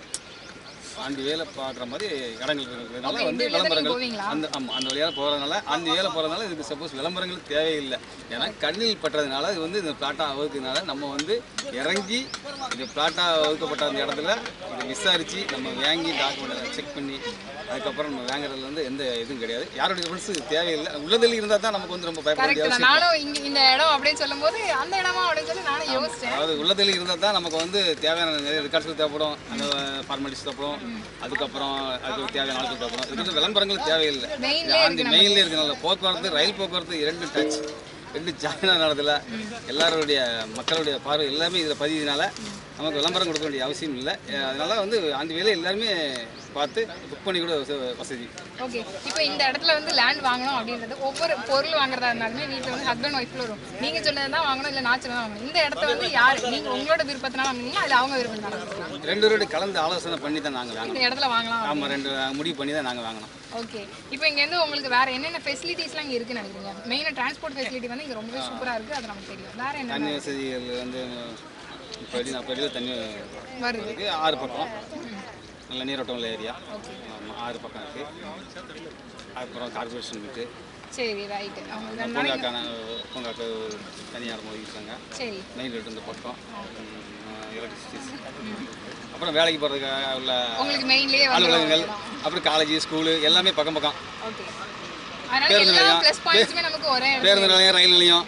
அந்த வேலை பார்க்குற மாதிரி இடங்கள் இருக்கிறதுனால Okay, வந்து இந்த வழியா தான் விளம்பரங்கள் போவீங்களா? அந்த ஆமாம் அந்த வழியாக போகிறதுனால அந்த வேலை போகிறதுனால இதுக்கு சப்போஸ் விளம்பரங்கள் தேவையில்லை ஏன்னா கண்ணில் பட்டதுனால இது வந்து இந்த பிளாட்டாக ஒதுக்குனால நம்ம வந்து இறங்கி இது பிளாட்டாக ஒதுக்கப்பட்ட அந்த இடத்துல இதை விசாரித்து நம்ம வாங்கி டாக்குமெண்ட் செக் பண்ணி அதுக்கப்புறம் நம்ம வாங்குறதுல வந்து எந்த இதுவும் கிடையாது யாருடைய ஃப்ரெண்ட்ஸு தேவையில்லை உள்ளதில் இருந்தால் தான் நமக்கு வந்து ரொம்ப பயப்பட வேண்டிய கரெக்ட் அவசியம் தான் நானும் இங்கே இந்த இடம் அப்படின்னு சொல்லும்போது அந்த இடமா அப்படின்னு சொல்லி நானும் யோசிச்சேன் அதாவது உள்ளதில் இருந்தால் தான் நமக்கு வந்து தேவையான நிறைய ரெக்கார்ட்ஸ் தேவைப்படும் அந்த ஃபார்மாலிட்டிஸ் தேவைப்படும் அதுக்கப்புறம் அதுக்கு தேவையான ஆட்கள் தேவைப்படும் இதுக்கு வந்து விளம்பரங்கள் தேவையில்லை மெயின்லேயே அந்த மெயின்லேயே இருக்கனால போக்குவரத்து ரயில் போக்குவரத்து இரண்டு டச் ரெண்டு ஜாயினாக நடந்ததில் எல்லாருடைய மக்களுடைய பார்வை எல்லாமே இதில் பதிவுனால நமக்கு விளம்பரம் கொடுக்க வேண்டிய அவசியம் இல்லை அதனால வந்து அந்த வேலையை எல்லாருமே பார்த்து புக் பண்ணி கூட வச- வசதி ஓகே இப்போ இந்த இடத்துல வந்து லேண்ட் வாங்கணும் அப்படின்றது ஒவ்வொரு பொருள் வாங்குறதா இருந்தாலுமே வீட்டில் வந்து ஹஸ்பண்ட் ஒய்ஃப்ல வரும் நீங்கள் சொன்னது தான் வாங்கணும் இல்லை நான் சொன்னது வாங்கணும் இந்த இடத்த வந்து யார் நீங்கள் உங்களோட விருப்பத்தினால வாங்குனீங்களா இல்லை அவங்க விருப்பத்தினால வாங்குனீங்களா? ரெண்டு பேரோட கலந்து ஆலோசனை பண்ணி தான் நாங்கள் இந்த வாங்கினோம் இடத்துல வாங்கலாம் ஆமாம் ரெண்டு முடிவு பண்ணி தான் நாங்கள் வாங்கினோம் ஓகே இப்போ இங்கேருந்து உங்களுக்கு வேற என்னென்ன ஃபெசிலிட்டிஸ்லாம் இங்கே இருக்குன்னு நினைக்கிறீங்க மெயினாக டிரான்ஸ்போர்ட் ஃபெசிலிட்டி வந்து இங்கே ரொம்பவே சூப்பராக இருக்குது அது நமக்கு தெரியும் வேற என்ன தண்ணி வசதிகள் வந்து இப்போ அடி நாற்பது அடியில் தண்ணி வருது இருக்கு ஆறு பக்கம் நல்ல நீரோட்டம் உள்ள ஏரியா ஆமாம் ஆறு பக்கம் இருக்குது அப்புறம் கார்பரேஷன் இருக்குது சரி ரைட்டு அவங்க பூங்காக்கான பூங்காக்கு தனியார் இருக்காங்க சரி மெயின் ரோடு இந்த பக்கம் எலக்ட்ரிசிட்டிஸ் அப்புறம் வேலைக்கு போகிறதுக்காக உள்ள உங்களுக்கு மெயின்லேயே வந்து அலுவலகங்கள் அப்புறம் காலேஜ் ஸ்கூலு எல்லாமே பக்கம் பக்கம் ஓகே அதனால பேருந்து எல்லா நிலையம். ப்ளஸ் பாயிண்ட்ஸுமே நமக்கு ஒரே இடத்துல பேருந்து நிலையம் ரயில் நிலையம்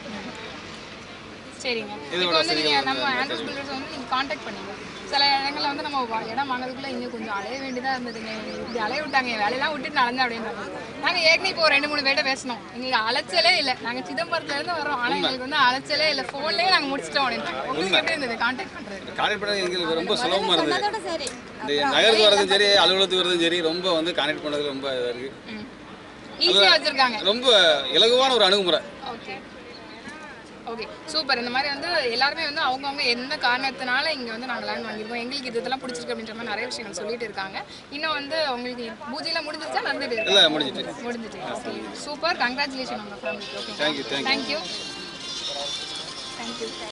சரிங்க இதோட இப்போ வந்து நீங்கள் வசதிகள் நம்ம வந்து ஆண்ட்ரூஸ் பில்டர்ஸ் வந்து நீங்கள் காண்டாக்ட் பண்ணீங்க சில இடங்கள்ல வந்து நம்ம வா- இடம் வாங்குறதுக்குள்ள இங்கே கொஞ்சம் அலைய வேண்டியதாக இருந்ததுங்க இப்படி அலைய விட்டாங்க என் வேலையெல்லாம் விட்டுட்டு நடந்தேன் அப்படின்றாங்க நாங்கள் ஏற்கனவே இப்போ ஒரு ரெண்டு மூணு பேர்ட்ட பேசினோம் எங்களுக்கு அலைச்சலே இல்லை நாங்கள் சிதம்பரத்துலேருந்து வரோம் ஆனால் எங்களுக்கு வந்து அலைச்சலே இல்லை ஃபோன்லேயே நாங்கள் முடிச்சிட்டோம் அப்படின்றாங்க உங்களுக்கு எப்படி இருந்தது காண்டாக்ட் பண்ணுறது கான்டாக்ட் பண்ணது எங்களுக்கு ரொம்ப சுலபமாக இருந்தது இந்த நகருக்கு வரதும் சரி அலுவலகத்துக்கு வரதும் சரி ரொம்ப வந்து கான்டாக்ட் பண்ணது ரொம்ப இதாக இருக்குது ஈஸியாக வச்சுருக்காங்க ரொம்ப இலகுவான ஒரு அணுகுமுறை ஓகே ஓகே சூப்பர் இந்த மாதிரி வந்து எல்லாருமே வந்து அவங்கவுங்க எந்த காரணத்தினால இங்கே வந்து நாங்கள் லேண்ட் வாங்கியிருக்கோம் எங்களுக்கு இது இதெல்லாம் பிடிச்சிருக்கு அப்படின்ற மாதிரி நிறைய விஷயங்கள் சொல்லிட்டு இருக்காங்க இன்னும் வந்து உங்களுக்கு பூஜையெல்லாம் முடிஞ்சிருச்சா நடந்துட்டு இருக்கு எல்லாம் முடிஞ்சிட்டு முடிஞ்சிட்டு ஓகே சூப்பர் கங்க்ராச்சுலேஷன் உங்கள் ஃபேமிலிக்கு okay thank you thank you thank you thank you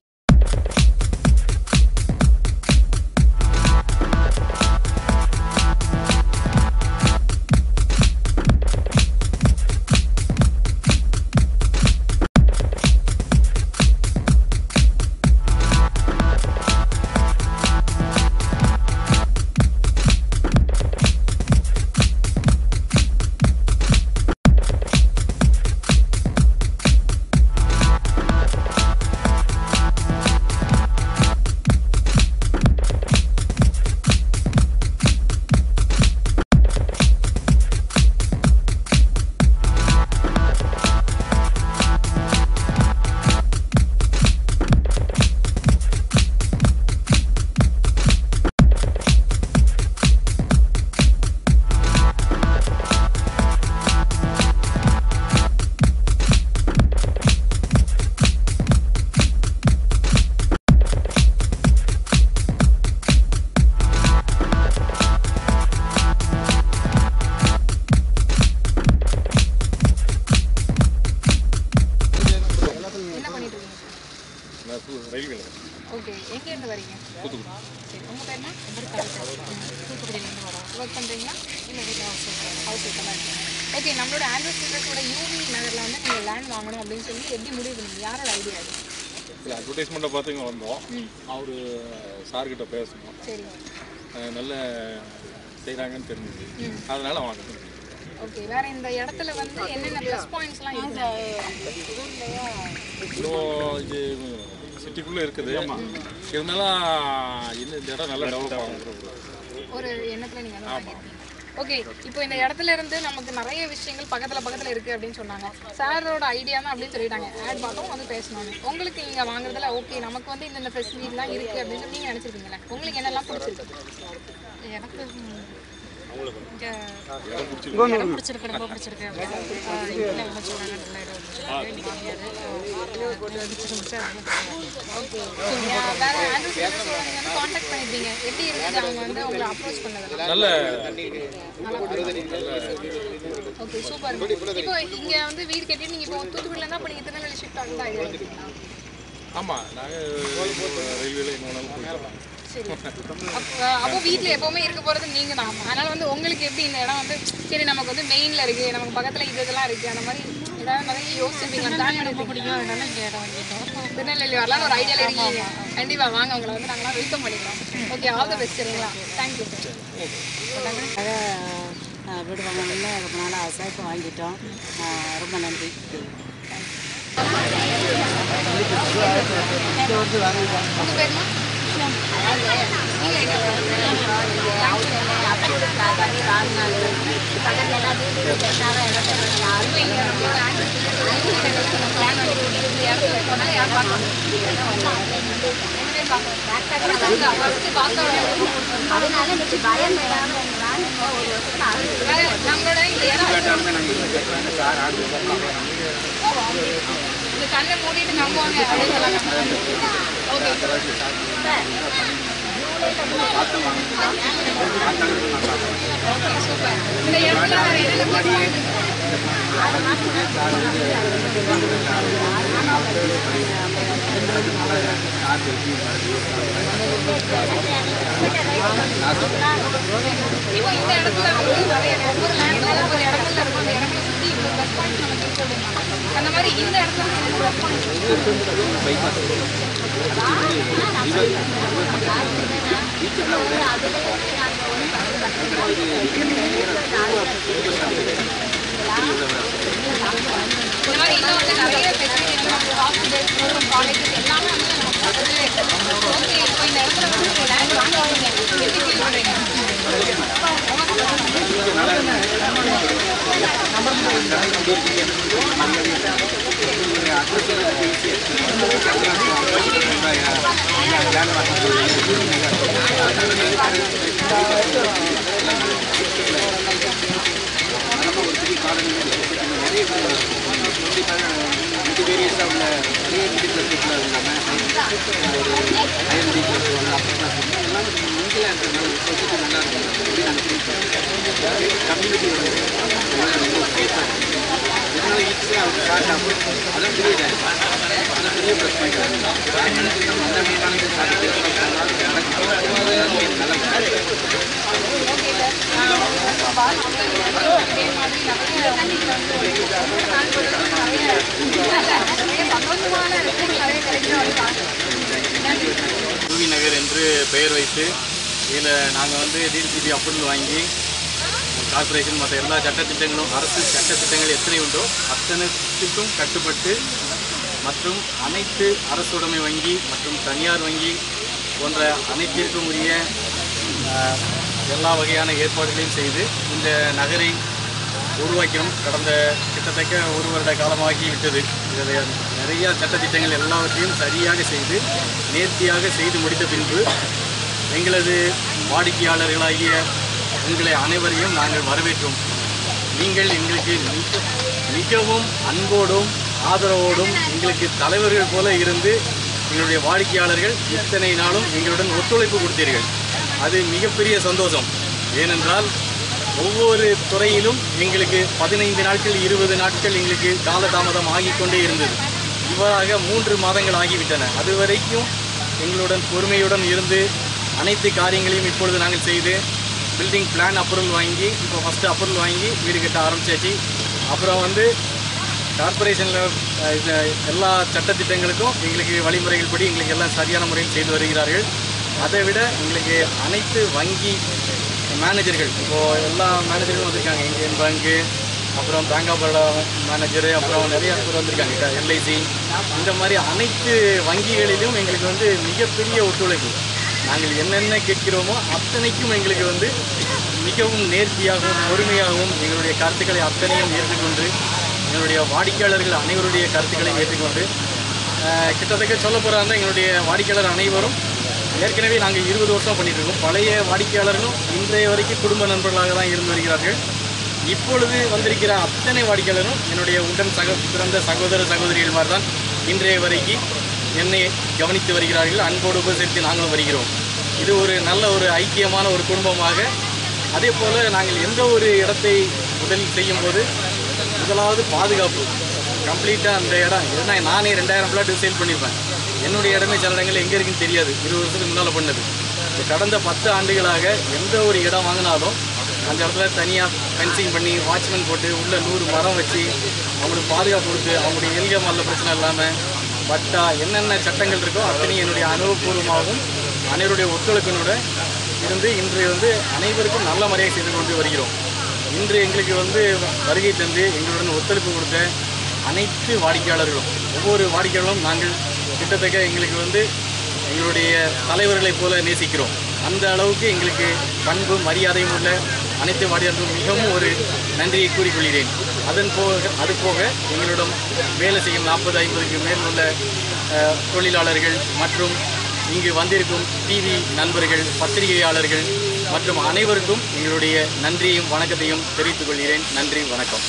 என்ன பண்ணிட்டு இருக்கீங்க ரயில்வே ஓகே எங்கேருந்து வரீங்க தூத்துக்குடி சரி உங்கள் பேர் என்ன தூத்துக்குடியிலேருந்து வரோம் ஒர்க் பண்ணுறீங்களா இல்லை வீட்டில் ஹவுஸ் ஹவுஸ் ஒய்ஃபாக இருக்கீங்க ஓகே நம்மளோட ஆண்ட்ராய்ட் ஸ்டூடெண்ட்ஸோட யூவி நகரில் வந்து நீங்கள் லேண்ட் வாங்கணும் அப்படின்னு சொல்லி எப்படி முடிவு பண்ணீங்க யாரோட ஐடியா அது இல்லை அட்வர்டைஸ்மெண்ட்டை பார்த்து இங்கே வந்தோம் அவர் சார்கிட்ட பேசணும் சரி அஹ் நல்ல செய்கிறாங்கன்னு தெரிஞ்சுது அதனால வாங்க ஓகே வேற இந்த இடத்துல வந்து என்னென்ன ப்ளஸ் பாயிண்ட்ஸ்லாம் இருக்கு இன்னும் இது சிட்டிக்குள்ளே இருக்குது இருந்தாலும் இன்னும் இந்த இடம் நல்லா டெவலப் ஆகும் ஒரு எண்ணத்தில் நீங்கள் வந்து வாங்கியிருக்கீங்க ஓகே இப்போ இந்த இடத்துல இருந்து நமக்கு நிறைய விஷயங்கள் பக்கத்துல பக்கத்துல இருக்கு அப்படின்னு சொன்னாங்க சாரோட ஐடியா தான் அப்படின்னு சொல்லிட்டாங்க ஆட் பார்த்தோம் வந்து பேசணும் உங்களுக்கு இங்க வாங்குறதுல ஓகே நமக்கு வந்து இந்த ஃபெசிலிட்டிலாம் இருக்கு அப்படின்னு சொல்லி நீங்க நினைச்சிருக்கீங்களா உங்களுக்கு என்னெல்லாம் பிடிச்சிருக்கு எனக்கு ம், இங்க இடம் பிடிச்சிருக்கு ரொம்ப பிடிச்சிருக்கு வீட்டில் ரொம்ப சொன்னாங்க நல்ல இடம் இருந்துச்சு மாமியார் பிடிச்சிருந்துச்சு ஓகே வேற ஆண்ட்ரூஸ் நீங்க வந்து காண்டாக்ட் பண்ணிருந்தீங்க எப்படி இருந்துச்சு அவங்க வந்து உங்களை அப்ரோச் பண்ணது நல்ல ஓகே சூப்பர் இப்போ இங்க வந்து வீடு கட்டிட்டு நீங்க இப்போ தூத்துக்குடில இருந்தா இப்போ நீங்க திருநெல்வேலி ஷிஃப்ட் ஆகுதா ஐடியா இருக்கீங்களா ஆமாம் நாங்கள் ரயில்வேல இன்னொரு நாள் போயிட்டோம் சரி அப்போ அப்போ வீட்டில் எப்பவுமே இருக்க போறது நீங்க தான் அதனால வந்து உங்களுக்கு எப்படி இந்த இடம் வந்து சரி நமக்கு வந்து மெயின்ல இருக்கு நமக்கு பக்கத்துல இது இதெல்லாம் இருக்கு அந்த மாதிரி ஏதாவது நிறைய யோசிச்சிருப்பீங்களா பிளான் ரொம்ப பிடிக்கும் அதனால இங்கே இடம் வாங்கிட்டோம் திருநெல்வேலி வரலாம்னு ஒரு ஐடியால இருக்கீங்க கண்டிப்பா வாங்க உங்களை வந்து நாங்களாம் வெல்கம் பண்ணிக்கிறோம் ஓகே ஆல் த பெஸ்ட் சரிங்களா தேங்க்யூ சார் அஹ் வீடு வாங்கணும்னு ரொம்ப நாள் ஆசை இப்போ வாங்கிட்டோம் அஹ் ரொம்ப நன்றி உங்க பேருமா நீங்க எங்க நம்மளோட இந்த இடம் இந்த கண்ணை மூடிட்டு நம்புவாங்க அப்படின்னு சொல்லாங்க ஓகே ஓகே சூப்பர் இந்த இடத்துல வேற என்னென்ன ப்ளஸ் பாயிண்ட் இப்போ இந்த இடத்துல வந்து நிறைய ஒவ்வொரு லேண்டும் ஒவ்வொரு இடத்துல இருக்கும் அந்த இடங்களை சுற்றி இவ்வளோ ப்ளஸ் பாயிண்ட் நமக்கு இருக்கு அப்படின்னா அந்த மாதிரி இந்த இடத்துல வந்து ப்ளஸ் பாயிண்ட் இந்த மாதிரி இன்னும் வந்து நிறைய ஃபெசிலிட்டி நம்ம ஹாஸ்பிட்டல்ஸ் அப்புறம் காலேஜஸ் எல்லாமே வந்து நமக்கு பக்கத்துலேயே இருக்கு ஓகே இப்போ இந்த இடத்துல வந்து லேண்ட் வாங்குவீங்க எப்படி ஃபீல் பண்ணுறீங்க சந்தோஷமான விஷயங்கள் நிறைய கிடைக்கும் யூவி நகர் என்று பெயர் வைத்து இதில் நாங்கள் வந்து டிடிசிபி அப்ரூவல் வாங்கி கார்ப்பரேஷன் மற்ற எல்லா சட்டத்திட்டங்களும் அரசு சட்டத்திட்டங்கள் எத்தனை உண்டோ அத்தனைத்துக்கும் கட்டுப்பட்டு மற்றும் அனைத்து அரசுடைமை வங்கி மற்றும் தனியார் வங்கி போன்ற அனைத்திற்கும் உரிய ஆஹ், எல்லா வகையான ஏற்பாடுகளையும் செய்து இந்த நகரை உருவாக்கினோம் கடந்த கிட்டத்தட்ட ஒரு வருட காலமாகி விட்டது இதில் நிறைய சட்டத்திட்டங்கள் எல்லாவற்றையும் சரியாக செய்து நேர்த்தியாக செய்து முடித்த பின்பு எங்களது வாடிக்கையாளர்களாகிய உங்களை அனைவரையும் நாங்கள் வரவேற்றோம் நீங்கள் எங்களுக்கு மிக மிகவும் அன்போடும் ஆதரவோடும் எங்களுக்கு தலைவர்கள் போல இருந்து எங்களுடைய வாடிக்கையாளர்கள் இத்தனை நாளும் எங்களுடன் ஒத்துழைப்பு கொடுத்தீர்கள் அது மிகப்பெரிய சந்தோஷம் ஏனென்றால் ஒவ்வொரு துறையிலும் எங்களுக்கு பதினைந்து நாட்கள் இருபது நாட்கள் எங்களுக்கு காலதாமதம் ஆகிக்கொண்டே இருந்தது இவ்வாறாக மூன்று மாதங்கள் ஆகிவிட்டன அதுவரைக்கும் எங்களுடன் பொறுமையுடன் இருந்து அனைத்து காரியங்களையும் இப்பொழுது நாங்கள் செய்து பில்டிங் பிளான் அப்ரூவல் வாங்கி இப்போ ஃபஸ்ட்டு அப்ரூவல் வாங்கி வீடு கட்ட ஆரம்பிச்சாச்சு அப்புறம் வந்து கார்ப்பரேஷனில் எல்லா சட்டத்திட்டங்களுக்கும் எங்களுக்கு வழிமுறைகள் படி எங்களுக்கு எல்லாம் சரியான முறையில் செய்து வருகிறார்கள் அதை விட எங்களுக்கு அனைத்து வங்கி மேனேஜர்கள் இப்போது எல்லா மேனேஜர்களும் வந்திருக்காங்க இந்தியன் பேங்க்கு அப்புறம் பேங்க் ஆஃப் பரோடா மேனேஜரு அப்புறம் நிறைய பேர் வந்திருக்காங்க எல்ஐசி இந்த மாதிரி அனைத்து வங்கிகளிலும் எங்களுக்கு வந்து மிகப்பெரிய ஒத்துழைப்பு நாங்கள் என்னென்ன கேட்கிறோமோ அத்தனைக்கும் எங்களுக்கு வந்து மிகவும் நேர்த்தியாகவும் பொறுமையாகவும் எங்களுடைய கருத்துக்களை அத்தனையும் ஏற்றுக்கொண்டு எங்களுடைய வாடிக்கையாளர்கள் அனைவருடைய கருத்துக்களையும் ஏற்றுக்கொண்டு அஹ், கிட்டத்தட்ட சொல்ல போகிறாங்க எங்களுடைய வாடிக்கையாளர் அனைவரும் ஏற்கனவே நாங்கள் இருபது வருஷம் பண்ணிட்டு இருக்கோம் பழைய வாடிக்கையாளர்களும் இன்றைய வரைக்கும் குடும்ப நண்பர்களாக தான் இருந்து வருகிறார்கள் இப்பொழுது வந்திருக்கிற அத்தனை வாடிக்கையாளரும் என்னுடைய உடன் சக பிறந்த சகோதர சகோதரிகள் மாதிரி தான் இன்றைய வரைக்கும் என்னை கவனித்து வருகிறார்கள் அன்போடு உபசரித்து நாங்களும் வருகிறோம் இது ஒரு நல்ல ஒரு ஐக்கியமான ஒரு குடும்பமாக அதே போல் நாங்கள் எந்த ஒரு இடத்தை முதலில் செய்யும்போது முதலாவது பாதுகாப்பு கம்ப்ளீட்டாக அந்த இடம் ஏன்னா நானே ரெண்டாயிரம் பிளாட் சேல் பண்ணியிருப்பேன் என்னுடைய இடமே சில இடங்கள் எங்கே இருக்குன்னு தெரியாது இருபது வருஷத்துக்கு முன்னால் பண்ணது இப்போ கடந்த பத்து ஆண்டுகளாக எந்த ஒரு இடம் வாங்கினாலும் அந்த இடத்துல தனியாக ஃபென்சிங் பண்ணி வாட்ச்மேன் போட்டு உள்ள நூறு மரம் வச்சு அவங்களுக்கு பாதுகாப்பு கொடுத்து அவங்களுடைய எல்க மல்ல பிரச்சனை இல்லாமல் பட்டா என்னென்ன சட்டங்கள் இருக்கோ அத்தனையும் என்னுடைய அனுபவபூர்வமாகவும் அனைவருடைய ஒத்துழைப்பினோட இருந்து இன்று வந்து அனைவருக்கும் நல்ல முறையாக செய்து கொண்டு வருகிறோம் இன்று எங்களுக்கு வந்து வருகை தந்து எங்களுடன் ஒத்துழைப்பு கொடுத்த அனைத்து வாடிக்கையாளர்களும் ஒவ்வொரு வாடிக்கையாளரும் நாங்கள் கிட்டத்தட்ட எங்களுக்கு வந்து எங்களுடைய தலைவர்களைப் போல நேசிக்கிறோம் அந்த அளவுக்கு எங்களுக்கு பண்பு மரியாதையும் உள்ள அனைத்து வாடிக்கையாளர்களும் மிகவும் ஒரு நன்றியை கூறிக்கொள்கிறேன் அதன் போக அது போக எங்களிடம் வேலை செய்யும் நாற்பது ஐம்பதுக்கு மேல் உள்ள அஹ், தொழிலாளர்கள் மற்றும் இங்கு வந்திருக்கும் டிவி நண்பர்கள் பத்திரிகையாளர்கள் மற்றும் அனைவருக்கும் எங்களுடைய நன்றியையும் வணக்கத்தையும் தெரிவித்துக் கொள்கிறேன் நன்றி வணக்கம்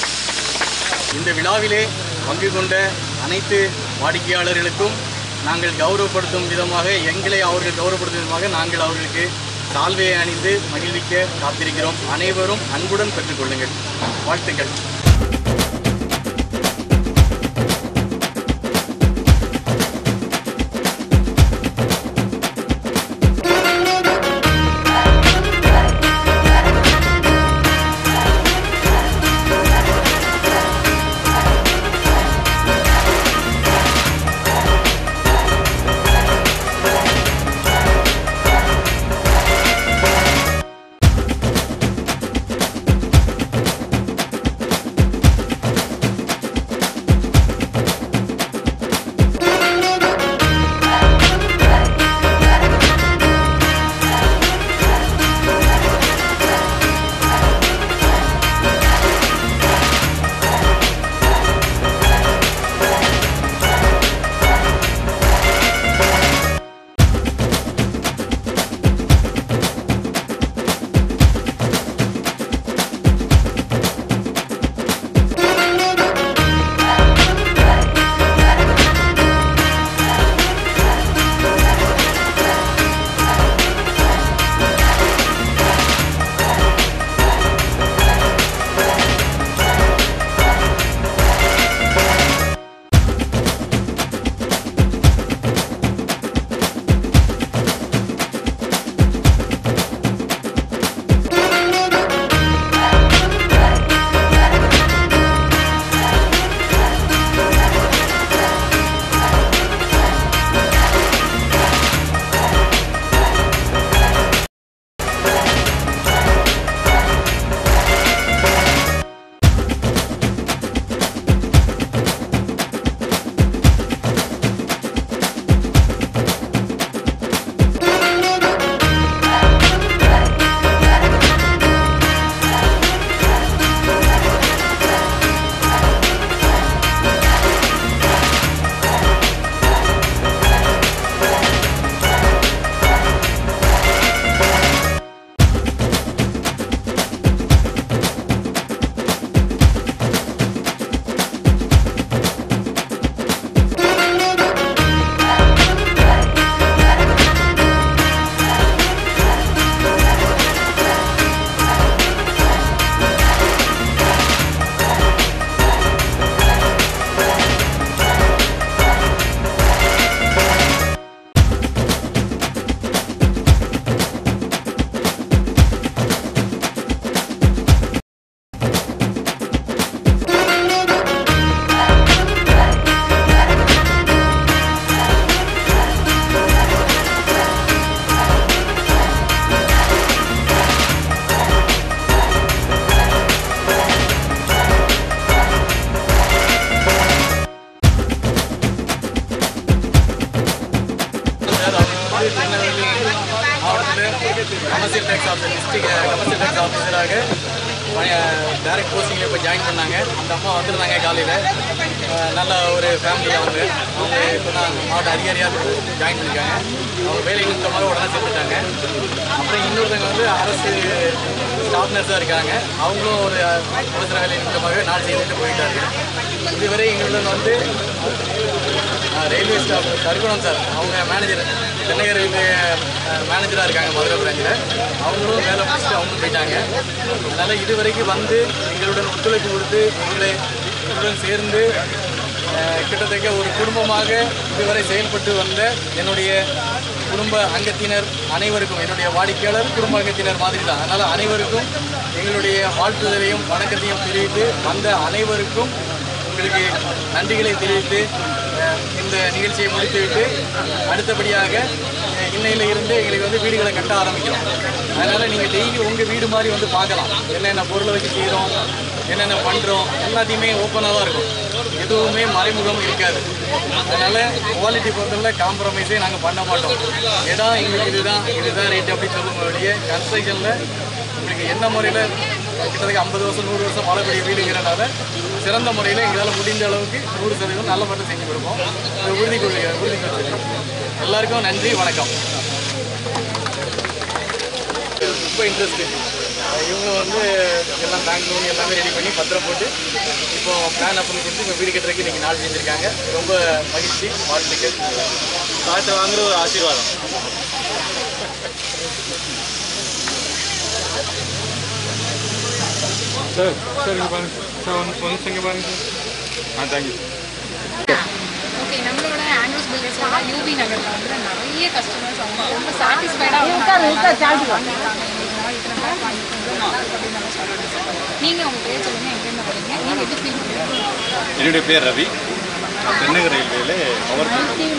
இந்த விழாவிலே பங்கு கொண்ட அனைத்து வாடிக்கையாளர்களுக்கும் நாங்கள் கௌரவப்படுத்தும் விதமாக எங்களை அவர்கள் கௌரவப்படுத்தும் விதமாக நாங்கள் அவர்களுக்கு சால்வையை அணிந்து மகிழ்விக்க காத்திருக்கிறோம் அனைவரும் அன்புடன் பெற்றுக்கொள்ளுங்கள் வாழ்த்துக்கள் மாவட்டத்தில் commercial tax officer district commercial tax ஆஃபீஸராக டைரக்ட் போஸ்டிங்கில் இப்போ ஜாயின் பண்ணாங்க அந்த அம்மா வந்திருந்தாங்க காலையில் நல்ல ஒரு ஃபேமிலி அவங்க அவங்க இப்போ தான் மாவட்ட அதிகாரியாக ஜாயின் பண்ணியிருக்காங்க அவங்க வேலை நிமித்தமாக உடனே சேர்த்துட்டாங்க அப்புறம் இன்னொருத்தவங்க வந்து அரசு ஸ்டாஃப் நர்ஸாக இருக்காங்க அவங்களும் ஒரு அவசர வேலை நிமித்தமாக நாள் செய்துட்டு போயிட்டாரு இதுவரை எங்களுடன் வந்து ரயில்வே ஸ்டாஃப் சர்க்குணம் சார் அவங்க மேனேஜர் சென்னை ரயில்வே மேனேஜராக இருக்காங்க மதுரை பிராஞ்சில் அவங்களும் வேலை முடிச்சுட்டு அவங்களும் போயிட்டாங்க அதனால் இதுவரைக்கும் வந்து எங்களுடன் ஒத்துழைப்பு கொடுத்து எங்களை எங்களுடன் சேர்ந்து அஹ், கிட்டத்தட்ட ஒரு குடும்பமாக இதுவரை செயல்பட்டு வந்த என்னுடைய குடும்ப அங்கத்தினர் அனைவருக்கும் என்னுடைய வாடிக்கையாளர் குடும்ப அங்கத்தினர் மாதிரி தான் அதனால் அனைவருக்கும் எங்களுடைய வாழ்த்துதலையும் வணக்கத்தையும் தெரிவித்து வந்த அனைவருக்கும் உங்களுக்கு நன்றிகளை தெரிவித்து அஹ், இந்த நிகழ்ச்சியை முடித்துவிட்டு அடுத்தபடியாக அஹ், இன்னையில இருந்து எங்களுக்கு வந்து வீடுகளை கட்ட ஆரம்பிக்கிறோம் அதனால் நீங்கள் டெய்லி உங்கள் வீடு மாதிரி வந்து பார்க்கலாம் என்னென்ன பொருளை வச்சு செய்கிறோம் என்னென்ன பண்ணுறோம் எல்லாத்தையுமே ஓப்பனாக தான் இருக்கும் எதுவுமே மறைமுகம் இருக்காது அதனால் குவாலிட்டி பொறுத்தவரை காம்ப்ரமைஸே நாங்கள் பண்ண மாட்டோம் இடம் எங்களுக்கு இதுதான் இதுதான் ரேட் அப்படி சொல்லும்போடைய கன்ஸ்ட்ரக்ஷனில் உங்களுக்கு என்ன முறையில் கிட்டத்தட்ட ஐம்பது வருஷம் நூறு வருஷம் வாழக்கூடிய வீடுங்கிறனால சிறந்த முறையில் எங்களால் முடிந்த அளவுக்கு நூறு சதவீதம் நல்ல மட்டும் செஞ்சு கொடுப்போம் இதை உறுதி கொள்கை உறுதி கொள்கிறேன் எல்லாருக்கும் நன்றி வணக்கம் ரொம்ப இன்ட்ரெஸ்ட்டு இவங்க வந்து எல்லாம் பேங்க் லோன் எல்லாமே ரெடி பண்ணி பத்திரம் போட்டு இப்போ பிளான் அப்ரூவல் கொடுத்து இப்போ வீடு கட்டுறதுக்கு இன்றைக்கி நாள் செஞ்சுருக்காங்க ரொம்ப மகிழ்ச்சி வாழ்த்துக்கள் காற்றை வாங்குற ஒரு ஆசீர்வாதம் சார் சார் இங்கே பாருங்க சார் ஒன்று ஒன்று இங்கே பாருங்க சார் ஆ தேங்க்யூ ஓகே நம்மளோட ஆண்ட்ரூஸ் பில்டர்ஸோட யூபி நகரில் வந்து நிறைய கஸ்டமர்ஸ் அவங்க ரொம்ப சாட்டிஸ்ஃபைடாக வாங்கியிருக்காங்க எங்களுக்கு இந்த மாதிரி இத்தனை பேர் வாங்கியிருக்கோம் நல்லா இருக்கு அப்படின்னு நம்ம சொல்லுவாங்க நீங்கள் உங்கள் பேர் சொல்லுங்கள் எங்கேருந்து வரீங்க நீங்கள் எப்படி ஃபீல் பண்ணுறீங்க என்னுடைய பேர் ரவி நான் தென்னக ரயில்வேல பவர்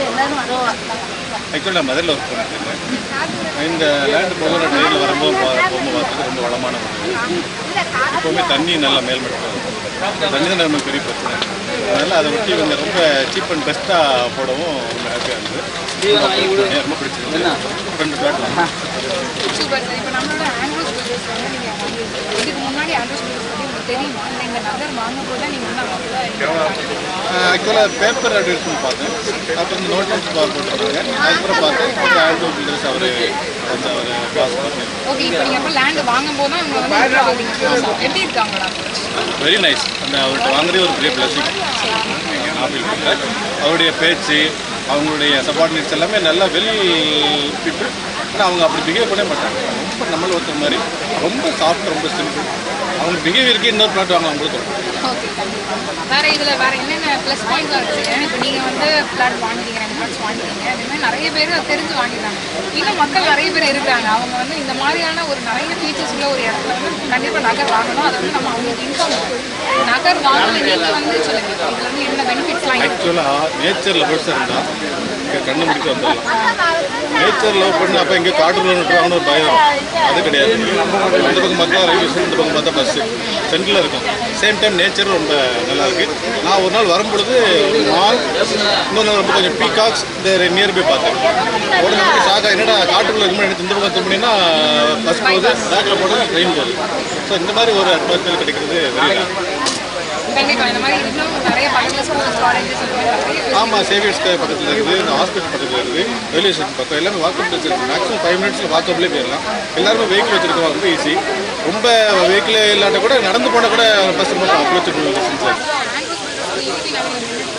ஆக்சுவலாக நான் மதுரையில் ஒர்க் பண்ணிட்டு இருக்கேன் இந்த லேண்டு போகிற ட்ரெயினில் வரும்போது பா- போகும்போது பார்த்துட்டு ரொம்ப வளமான ஒரு எப்போவுமே தண்ணி நல்லா மேல்மட்டத்தில் இருக்கும் தண்ணி தான் நமக்கு பெரிய பிரச்சனை அதனால் அதை ஒட்டி இவங்க ரொம்ப சீப் அண்ட் பெஸ்ட்டாக போடவும் ரொம்ப ஹாப்பியாக இருந்தது ரொம்ப பிடிச்சிருந்தது ரெண்டு பிளாட் சூப்பர் சார் இப்போ நம்மளோட ஆண்ட்ரூஸ் பில்டர்ஸ் வந்து நீங்கள் வாங்கியிருக்கீங்க இதுக்கு முன்னாடி ஆண்ட்ரூஸ் பில்டர்ஸ் பற்றி உங்களுக்கு தெரியுமா இல்லை இந்த நகர் வாங்கும் போது தான் நீங்கள் வந்து அவங்க ஆக்சுவலாக பேப்பர் அட்வர்டைஸ்மெண்ட் பார்த்தேன் அப்புறம் இந்த நோட்டீஸ் பார் போட்டிருந்தாங்க அதுக்கப்புறம் பார்த்தேன் அப்புறம் ஆல்டோ பில்டர்ஸ் அவர் அந்த அவர் பாஸ் பார்த்தேன் ஓகே இப்போ நீங்கள் அப்போ லேண்டு வாங்கும் போது தான் இவங்க வந்து இவ்வளோ வாங்குறீங்க புதுசா. எப்படி இருக்காங்களா வெரி நைஸ் அந்த அவர்கிட்ட வாங்குறதே ஒரு பெரிய பிளஸிங் ஆப்பிள் பண்ணுறேன் அவருடைய பேச்சு அவங்களுடைய சபார்டினேட்ஸ் எல்லாமே நல்லா வெல் பீப்புள் ஆனால் அவங்க அப்படி பிஹேவ் பண்ண மாட்டாங்க ரொம்ப நம்மள ஒருத்தர் மாதிரி ரொம்ப சாஃப்ட் ரொம்ப சிம்பிள் அவங்க பிஹேவியருக்கு இன்னொரு பிளாட் வாங்கலாம் கூட தோணும் ஓகே வேற இதில் வேற என்னென்ன ப்ளஸ் பாயிண்ட்லாம் இருக்குது இப்போ நீங்கள் வந்து ஃப்ளாட் வாங்கிட்டீங்க ரெண்டு ஃப்ளாட்ஸ் வாங்கிட்டீங்க அதே மாதிரி நிறைய பேர் அதை தெரிஞ்சு வாங்கிடுறாங்க இன்னும் மக்கள் நிறைய பேர் இருக்காங்க அவங்க வந்து இந்த மாதிரியான ஒரு நிறைய ஃபீச்சர்ஸ் உள்ள ஒரு இடத்துல வந்து கண்டிப்பாக நகர் வாங்கணும் அதை வந்து நம்ம அவங்களுக்கு இன்ஃபார்ம் நகர் வாங்கணும் நீங்கள் வந்து சொல்லுங்க இதில் வந்து என்ன பெனிஃபிட்ஸ்லாம் இருக்கு ஆக்சுவலாக நேச்சர் லவர்ஸ் இருந்தால் இங்கே கண்ணு முடிக்க வந்துடலாம் நேச்சர் லவ் பண்ண அப்போ இங்கே காட்டு விட்டுருவாங்கன்னு ஒரு பயம் அது கிடையாது அந்த பக்கம் பார்த்தா ரயில்வே ஸ்டேஷன் இந்த பக்கம் பார்த்தா பஸ்ஸு சென்டரில் இருக்கும் சேம் டைம் நேச்சர் ரொம்ப நல்லா இருக்கு நான் ஒரு நாள் வரும்பொழுது மால் இன்னொரு நாள் ரொம்ப கொஞ்சம் பீகாக்ஸ் இந்த நியர்பை பார்த்தேன் உடனே மட்டும் ஷாக்கா என்னடா காட்டுக்குள்ள இருக்கும் எனக்கு இந்த பக்கம் திரும்பினா பஸ் போகுது பேக்கில் போடுறது ட்ரெயின் போகுது ஸோ இந்த மாதிரி ஒரு அட்மாஸ்பியர் கிடைக்கிறது வெரி கண்டிப்பாக இந்த மாதிரி இன்னும் நிறைய பக்கத்தில் ஸ்கூல்ஸ் காலேஜஸ் இந்த மாதிரி நிறைய ஆமாம் சேவியர்ஸ் பக்கத்தில் இருக்குது இந்த ஹாஸ்பிட்டல் பக்கத்தில் இருக்குது ரயில்வே ஸ்டேஷன் பக்கம் எல்லாமே வாக்கப் இருக்குது மேக்ஸிமம் ஃபைவ் மினிட்ஸில் வாக்கப்லேயே போயிடலாம் எல்லாருமே வெஹிக்கிள் வச்சிருக்கோம் ரொம்ப ஈஸி ரொம்ப வெஹிக்கிள் இல்லாட்ட கூட நடந்து போனால் கூட பஸ் ரொம்ப approachable distance Andrews builders UP நகரில் நின்றுட்டு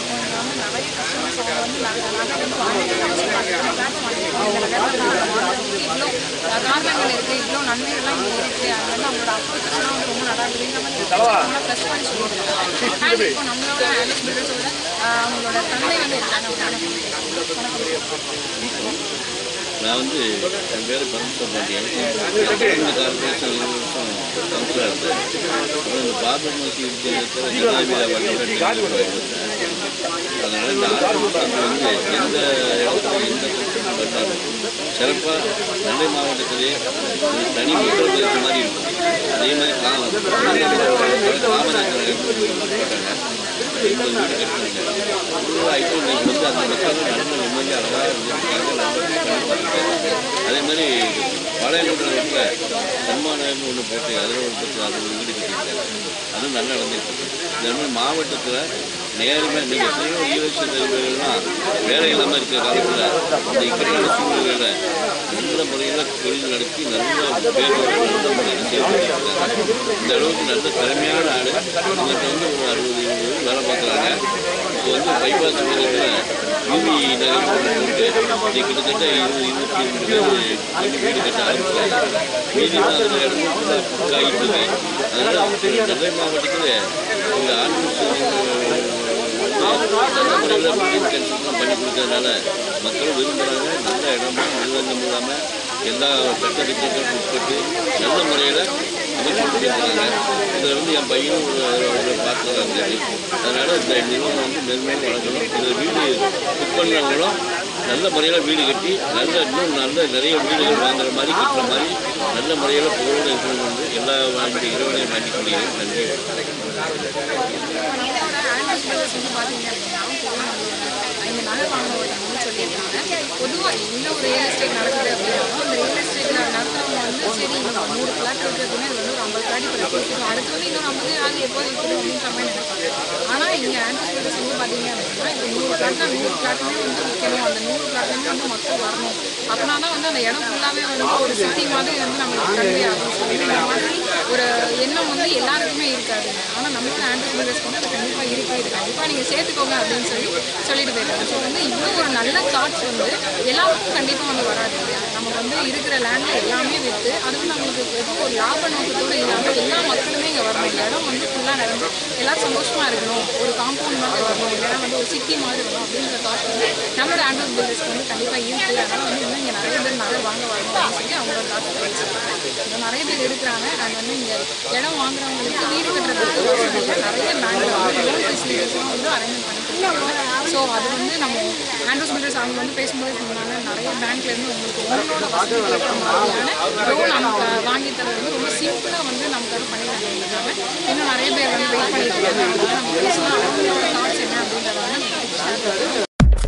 இவ்வளோ காரணங்கள் இருக்குது இவ்வளோ நன்மைகள்லாம் இங்கே இருக்குது அது வந்து அவங்களோட அப்ரோச்சஸ்லாம் வந்து ரொம்ப நல்லா இருக்குது இந்த மாதிரி ப்ளஸ் பண்ணி சொல்லியிருக்காங்க அண்ட் இப்போ நம்மளோட ஆண்ட்ரூஸ் பில்டர்ஸோட அவங்களோட தன்மை வந்து இருக்காங்க நான் வந்து என் பேர் பரமேஸ்வர் பாண்டியன் இந்த கார்பரேஷன் இருபது வருஷம் கவுன்சிலர் இருந்தேன் அப்புறம் இந்த பாபர் மசி வித்தியாலயத்தில் ஜனாதிபதி வண்டியில் அதனால் இந்த ஆர்வம் வந்து எந்த இடத்துல எந்த பிரச்சனை பண்ணாலும் சிறப்பாக நெல்லை மாவட்டத்திலே ஒரு தனி மக்கள் இருக்கிற மாதிரி இருக்கும் அதே மாதிரி காமராஜர் போட்டாங்க இப்போ வீடு கட்டுறாங்க ஒரு ஐநூறு வந்து அந்த மக்கள் நடந்து நிம்மதி அழகாக இருந்திருக்காங்க நல்லபடியாக அதே மாதிரி பாளையங்கோட்டை ரோட்டில் சன்மானகர்னு ஒன்று போட்டு அதில் ஒரு பத்து அறுபது வீடு கட்டியிருக்காங்க அதுவும் நல்லா நடந்துட்டு இருக்கு இந்த மாதிரி மாவட்டத்தில் நேரமே நீங்கள் எத்தனையோ ஈழச்சி தலைவர்கள்லாம் வேலை இல்லாமல் இருக்கிற காலத்தில் இந்த இக்கட்டான சூழ்நிலையில் நல்ல முறையில் தொழில் நடத்தி நல்ல பேர் நல்ல முறையில் செயல்பட்டுருக்காங்க இந்த அளவுக்கு நல்ல திறமையான ஆள் இவங்க வந்து ஒரு அறுபது எழுபது பேர் வேலை பார்க்குறாங்க இப்போ வந்து பைபாஸ் பகுதியில் யூவி நகர் போட்டு இது கிட்டத்தட்ட இருபது இருபத்தி ரெண்டு பேர் வீடு வீடு கட்ட ஆரம்பிச்சாங்க மீதி மாதிரி இடமும் புக் ஆகிட்டு இருக்கு அதனால் நெல்லை மாவட்டத்தில் இந்த ஆண்டு நல்ல முறையில் கன்ஸ்ட்ரக்ஷன் பண்ணி கொடுத்ததுனால மக்களும் விரும்புகிறாங்க நல்ல இடமா நிர்வாகம் இல்லாமல் எல்லா சட்ட திட்டங்களுக்கும் உட்பட்டு நல்ல முறையில் அமைச்சு கொடுத்துருக்காங்க இதில் வந்து என் பையனும் ஒரு ஒரு பார்ட்னராக இருக்காரு அதனால் இந்த நிறுவனம் வந்து மென்மேலும் வளர்க்கணும் இதில் வீடு புக் பண்ணவங்களும் நல்ல முறையில் வீடு கட்டி நல்ல இன்னும் நல்ல நிறைய வீடுகள் வாங்குற மாதிரி கட்டுற மாதிரி நல்ல முறையில் புகழோடு இருக்கணும் என்று எல்லா வாங்கி இறைவனையும் வேண்டிக் கொள்கிறேன் நன்றி இதோட ஆனுவல் ப்ரைஸ் வந்து பார்த்தீங்க அப்படின்னா இந்த நகை வாங்குறவங்க வந்து சொல்லியிருக்காங்க பொதுவாக எந்த ஒரு ரியல் எஸ்டேட் நடக்குது அப்படின்னாலும் அந்த ரியல் எஸ்டேட்டில் நடத்துறவங்க வந்து சரி இங்கே நூறு ஃப்ளாட் இருக்குது அப்படின்னா இது வந்து ஒரு ஐம்பது ஃப்ளாட் இப்போ கொடுக்கணும் அடுத்து வந்து இன்னொரு ஐம்பது அது எப்போது இருக்குது அப்படின்ற மாதிரி நினைப்பாங்க ஆனால் இங்கே ஆனுவல் ப்ரைஸ் வந்து பார்த்தீங்க அப்படின்னா இப்போ நூறு ஃப்ளாட்னா நூறு ஃப்ளாட்டுமே வந்து விற்கணும் அந்த நூறு ஃப்ளாட்லேருந்து வந்து மக்கள் வரணும் அப்படின்னா தான் வந்து அந்த இடம் ஃபுல்லாகவே வந்து ஒரு சிட்டி மாதிரி வந்து நம்மளுக்கு கன்வே ஆகும் ஸோ இந்த மாதிரி ஒரு எண்ணம் வந்து எல்லாருக்குமே இருக்காது ஆனால் நம்மளோட ஆண்ட்ரஸ் பில்டர்ஸ்க்கு வந்து அது கண்டிப்பாக இருக்குது இது கண்டிப்பாக நீங்கள் சேர்த்துக்கோங்க அப்படின்னு சொல்லி சொல்லிட்டு போயிருக்காங்க ஸோ வந்து இவ்வளோ ஒரு நல்ல தாட்ஸ் வந்து எல்லாருக்கும் கண்டிப்பாக வந்து வராது இல்லையா நம்ம வந்து இருக்கிற லேண்டில் எல்லாமே விற்று அது வந்து நம்மளுக்கு எதுவும் ஒரு லாப நோக்கத்தோடு இல்லாமல் எல்லா மக்களுமே இங்கே வரணும் இந்த இடம் வந்து ஃபுல்லாக நடந்து எல்லாரும் சந்தோஷமாக இருக்கணும் ஒரு காம்பவுண்ட் மாதிரி வரணும் இல்லைனா வந்து ஒரு சிட்டி மாதிரி வரணும் அப்படின்ற தாட் வந்து நம்மளோட ஆண்ட்ரஸ் பில்டர்ஸ்க்கு வந்து கண்டிப்பாக இருக்குது அதனால் வந்து இன்னும் இங்கே நிறைய பேர் நகை வாங்க வரணும் அப்படின்னு சொல்லி அவங்களோட தாட்ஸ் வச்சுருக்காங்க இன்னும் நிறைய பேர் இருக்கிறாங்க அண்ட் வந்து இங்கே இடம் வாங்குறவங்களுக்கு வீடு கட்டுறதுக்கு வசதியில் நிறைய பேங்க்ல வந்து லோன் ஃபெசிலிட்டிஸ்லாம் வந்து அரேஞ்ச் பண்ணி கொடுக்குறாங்க ஸோ அது வந்து நம்ம ஆண்ட்ரூஸ் பில்டர்ஸ் அவங்க வந்து பேசும்போது சொன்னாங்க நிறைய பேங்க்ல இருந்து உங்களுக்கு உங்களோட வசதிக்கு ஏற்ற மாதிரியான லோன் நமக்கு வாங்கி தரது வந்து ரொம்ப சிம்பிளாக வந்து நமக்கு பண்ணி தந்துருக்காங்க இன்னும் நிறைய பேர் வந்து வெயிட் பண்ணிட்டு இருக்காங்க அதனால நம்ம பேசலாம் அவங்களோட தாட்ஸ் என்ன அப்படின்றத வந்து நம்ம ஷேர் பண்ணுறோம்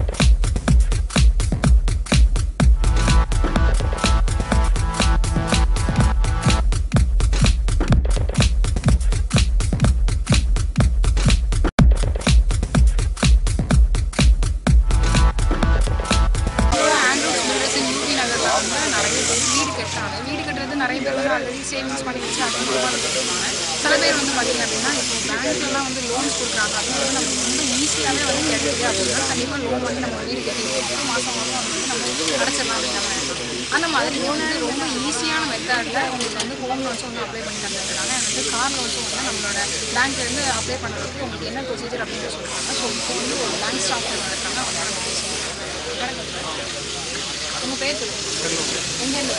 ஆண்ட்ரூஸ் பில்டர்ஸ் யூபி நகரில் வந்து நிறைய பேர் வீடு கட்டுறாங்க வீடு கட்டுறது நிறைய பேர் வந்து ஆல்ரெடி சேவிங்ஸ் பண்ணி வச்சு அது மூலமாக கட்டுறாங்க சில பேர் வந்து பார்த்தீங்க அப்படின்னா இப்போ பேங்க்லலாம் வந்து லோன்ஸ் கொடுக்குறாங்க அது வந்து நமக்கு ரொம்ப ஈஸியாகவே வந்து கிடைக்குது அப்படின்னா கண்டிப்பாக லோன் வந்து நம்ம வீடு கட்டி கொடுத்து மாதம் மாதம் அது வந்து நம்ம அடைச்சிடலாம் அப்படிங்கிற மாதிரி இருக்கும். அந்த மாதிரி லோன் வந்து ரொம்ப ஈஸியான மெத்தடில் உங்களுக்கு வந்து ஹோம் லோன்ஸும் வந்து அப்ளை பண்ணி தந்துருக்காங்க and வந்து கார் லோன்ஸும் வந்து நம்மளோட பேங்க்லேருந்து அப்ளை பண்ணுறதுக்கு உங்களுக்கு என்ன ப்ரொசீஜர் அப்படின்னு சொல்லுவாங்க ஸோ இப்போ வந்து ஒரு பேங்க் ஸ்டாஃப் இருக்காங்க அவங்க நம்ம பேசுவோம் வணக்கம் உங்கள் பேர் சொல்லுங்கள் எங்கேருந்து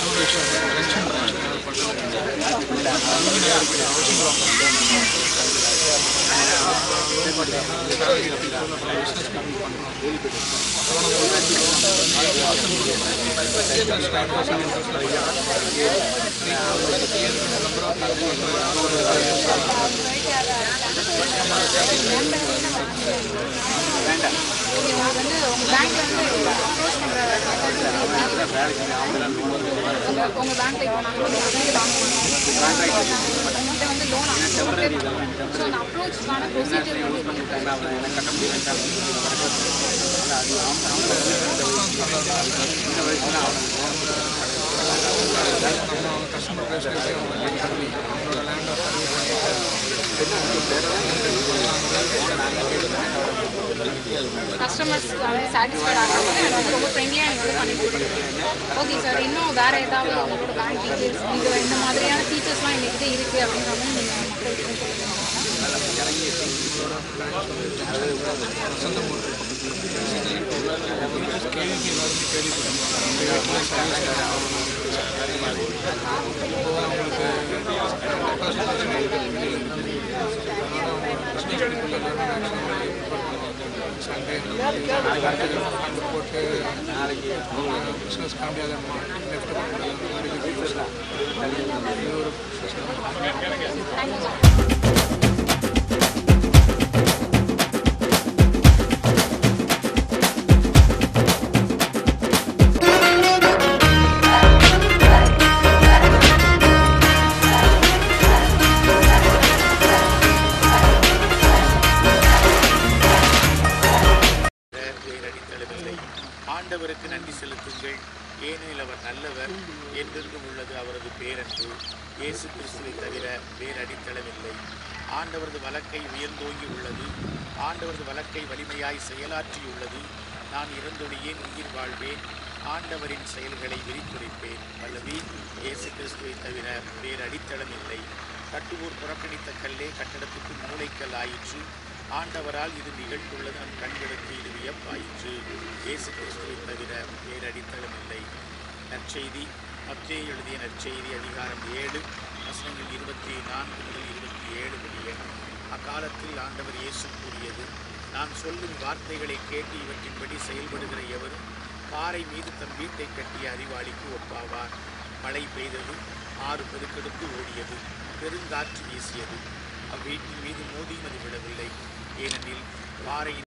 ஓகே உங்களுக்கு வந்து உங்கள் பேங்க்ல வந்து அப்ரோச் பண்ணுற உங்கள் உங்கள் பேங்க்ல இப்போ நாங்கள் வந்து வீடு வாங்குவோம் உங்கள்கிட்ட வந்து லோன் அப்ளை பண்ணுவோம் ஸோ அந்த அப்ரோச்சுக்கான ப்ரொசீஜர் வந்து எப்படி கஸ்டமர்ஸ் வந்து சாட்டிஸ்ஃபைட் ஆகிறாங்க அது வந்து ரொம்ப ஃப்ரெண்ட்லியாக எனக்கு வந்து பண்ணி கொடுக்குறாங்க ஓகே சார் இன்னும் வேறு ஏதாவது உங்களோட பேங்க் டீட்டெயில்ஸ் இது இந்த மாதிரியான ஃபீச்சர்ஸ்லாம் எங்ககிட்ட இருக்குது அப்படின்ற மாதிரி நீங்கள் மக்களுக்கு போட்டு பிஸ்னஸ் காமியாத லெஃப்ட் இது ஒரு தேங்க்யூ சார் ஏனெனில் அவர் நல்லவர் என்றென்றும் உள்ளது அவரது பேரன்பு இயேசு கிறிஸ்துவை தவிர வேறு அடித்தளமில்லை ஆண்டவரது வழக்கை உயர்ந்தோங்கி உள்ளது ஆண்டவரது வழக்கை வலிமையாய் செயலாற்றியுள்ளது நான் இறந்தொழியேன் உயிர் வாழ்வேன் ஆண்டவரின் செயல்களை விரித்துரைப்பேன் அல்லது இயேசு கிறிஸ்துவை தவிர வேறு அடித்தளம் இல்லை கட்டுவோர் புறக்கணித்த கல்லே கட்டடத்துக்கு மூளைக்கல் ஆயிற்று ஆண்டவரால் இது நிகழ்ந்துள்ளது நம் கண்களுக்கு இது வியப்பாயிற்று இயேசு கிறிஸ்துவை தவிர வேறு அடித்தளம் இல்லை நற்செய்தி மத்தேயு எழுதிய நற்செய்தி அதிகாரம் ஏழு வசனங்கள் இருபத்தி நான்கு முதல் இருபத்தி ஏழு முடிய அக்காலத்தில் ஆண்டவர் இயேசு கூறியது நான் சொல்லும் வார்த்தைகளை கேட்டு இவற்றின்படி செயல்படுகிற எவரும் பாறை மீது தம் வீட்டை கட்டிய அறிவாளிக்கு ஒப்பாவார் மழை பெய்தது ஆறு பெருக்கெடுத்து ஓடியது பெருங்காற்று வீசியது அவ்வீட்டின் மீது மோதியும் அது விழவில்லை ஏனெனில் பாறையின்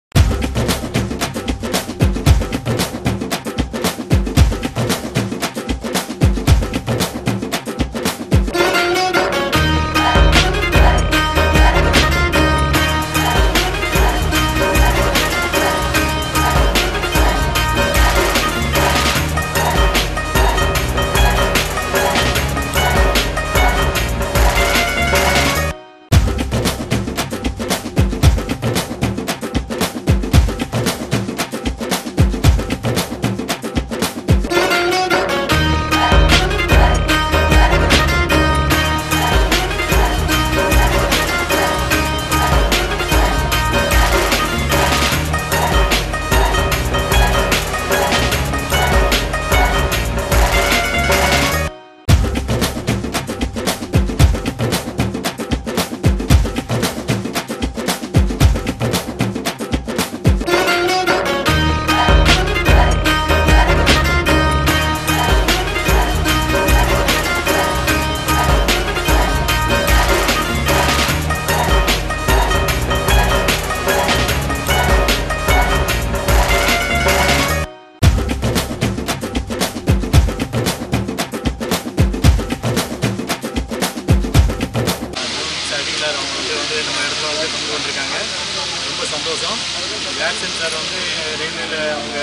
அடிகளார் அவங்க வந்து வந்து நம்ம இடத்துல வந்து கொண்டு வந்திருக்காங்க ரொம்ப சந்தோஷம் ஜாக்சன் சார் வந்து ரயில்வேல அவங்க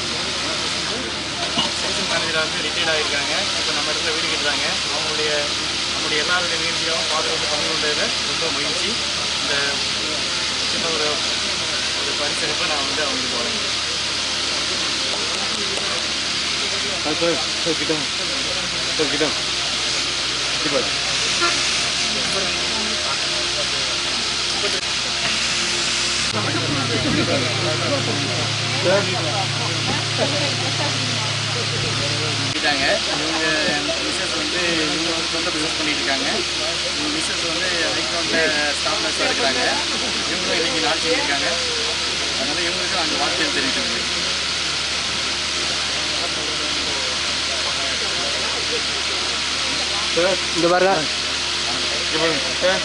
செக்ஷன் மேனேஜராக வந்து ரிட்டையர்ட் ஆகியிருக்காங்க இப்போ நம்ம இடத்துல வீடு கட்டுறாங்க அவங்களுடைய நம்முடைய எல்லாருடைய நிகழ்ச்சியாகவும் பாதுகாப்பு பங்கு கொண்டதில் ரொம்ப மகிழ்ச்சி இந்த சின்ன ஒரு ஒரு பரிசளிப்பை நான் வந்து அவங்களுக்கு வழங்குறேன் சார் சார் சார் கிட்ட சார் கிட்ட இப்போ பண்ணிட்டாங்க இவங்க மிஸ்ஸஸ் வந்து இவங்க வந்து சொந்த பிஸ்னஸ் பண்ணிட்டு இருக்காங்க இவங்க மிஸ்ஸஸ் வந்து ஐக்கௌண்ட்டில் ஸ்டாஃப் நர்ஸாக இருக்கிறாங்க இவங்களும் இன்னைக்கு நாள் செஞ்சிருக்காங்க அதனால இவங்களுக்கு அந்த வாழ்க்கையில் தெரிவிக்கிறது சார் இந்த பாருங்க இங்க பாருங்க சார்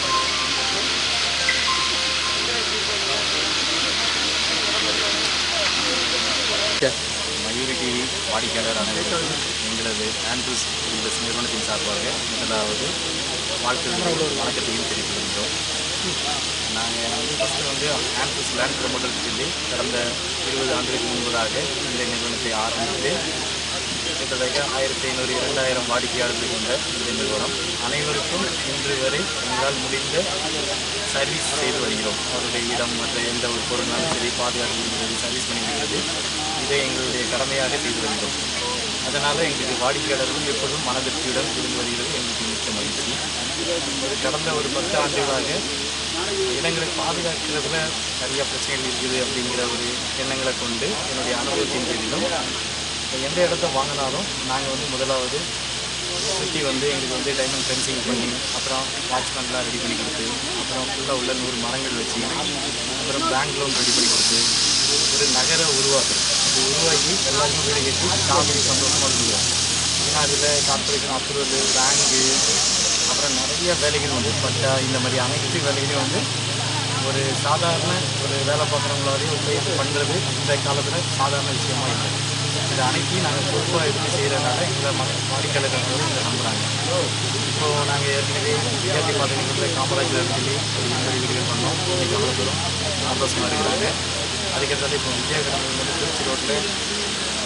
மயூரி டிவி வாடிக்கையாளர் அனைவருக்கும் எங்களது ஆண்ட்ரூஸ் பில்டர்ஸ் நிறுவனத்தின் சார்பாக முதலாவது வாழ்த்துக்கள் வணக்கத்தையும் தெரிவிக்கின்றோம் நாங்கள் வந்து ஃபஸ்ட்டு வந்து ஆண்ட்ரூஸ் லேண்ட் ப்ரமோட்டர் சொல்லி கடந்த இருபது ஆண்டுகளுக்கு முன்பதாக இந்த நிறுவனத்தை ஆரம்பித்து கிட்டத்தட்ட ஆயிரத்தி ஐநூறு இரண்டாயிரம் வாடிக்கையாளர்கள் கொண்ட இந்த நிறுவனம் அனைவருக்கும் இன்று வரை எங்களால் முடிந்த சர்வீஸ் செய்து வருகிறோம் அவருடைய இடம் மற்ற எந்த ஒரு பொருளாலும் சரி பாதுகாப்பு இருக்கிறது சர்வீஸ் பண்ணி கொடுக்கிறது இதை எங்களுடைய கடமையாக செய்து வருகிறோம் அதனால் எங்களுக்கு வாடிக்கையாளர்கள் எப்பொழுதும் மனதிருப்தியுடன் இருந்து வருகிறது எங்களுக்கு மிக்க மகிழ்ச்சி ஒரு கடந்த ஒரு பத்து ஆண்டுகளாக இடங்களை பாதுகாக்கிறதுல நிறைய பிரச்சனைகள் இருக்குது அப்படிங்கிற ஒரு எண்ணங்களை கொண்டு என்னுடைய அனுபவத்தின் பேரிலும் எந்த இடத்த வாங்கினாலும் நாங்கள் வந்து முதலாவது சுற்றி வந்து எங்களுக்கு வந்து டைமண்ட் ஃபென்சிங் பண்ணி அப்புறம் வாட்ச்மேன்லாம் ரெடி பண்ணி கொடுத்து அப்புறம் ஃபுல்லாக உள்ள நூறு மரங்கள் வச்சு அப்புறம் பேங்க் லோன் ரெடி பண்ணி கொடுத்து ஒரு நகரை உருவாக்குறது அது உருவாக்கி எல்லாருக்கும் வீடு கட்டி ஃபேமிலி சந்தோஷமாக இருந்துருவோம் ஏன்னா அதில் கார்பரேஷன் அப்ரூவல் பேங்கு அப்புறம் நிறைய வேலைகள் வந்து பட்டா இந்த மாதிரி அனைத்து வேலைகளையும் வந்து ஒரு சாதாரண ஒரு வேலை பார்க்குறவங்களாலையும் போய் பண்ணுறது இந்த காலத்தில் சாதாரண விஷயமா இல்லை இது அனைத்தையும் நாங்கள் பொறுப்பாக எடுத்து செய்கிறதுனால எங்களை ம வாடிக்கையாளர்கள் வந்து இதை நம்புகிறாங்க இப்போது நாங்கள் ஏற்கனவே இயற்கை பாதுகாப்பு காமராஜர் சொல்லி ஒரு எண்பது வீடுகள் பண்ணோம் இன்னைக்கு அவ்வளோ தூரம் சந்தோஷமாக இருக்கிறாங்க அதுக்கடுத்தது இப்போ விஜயகடம் வந்து திருச்சி ரோட்டில்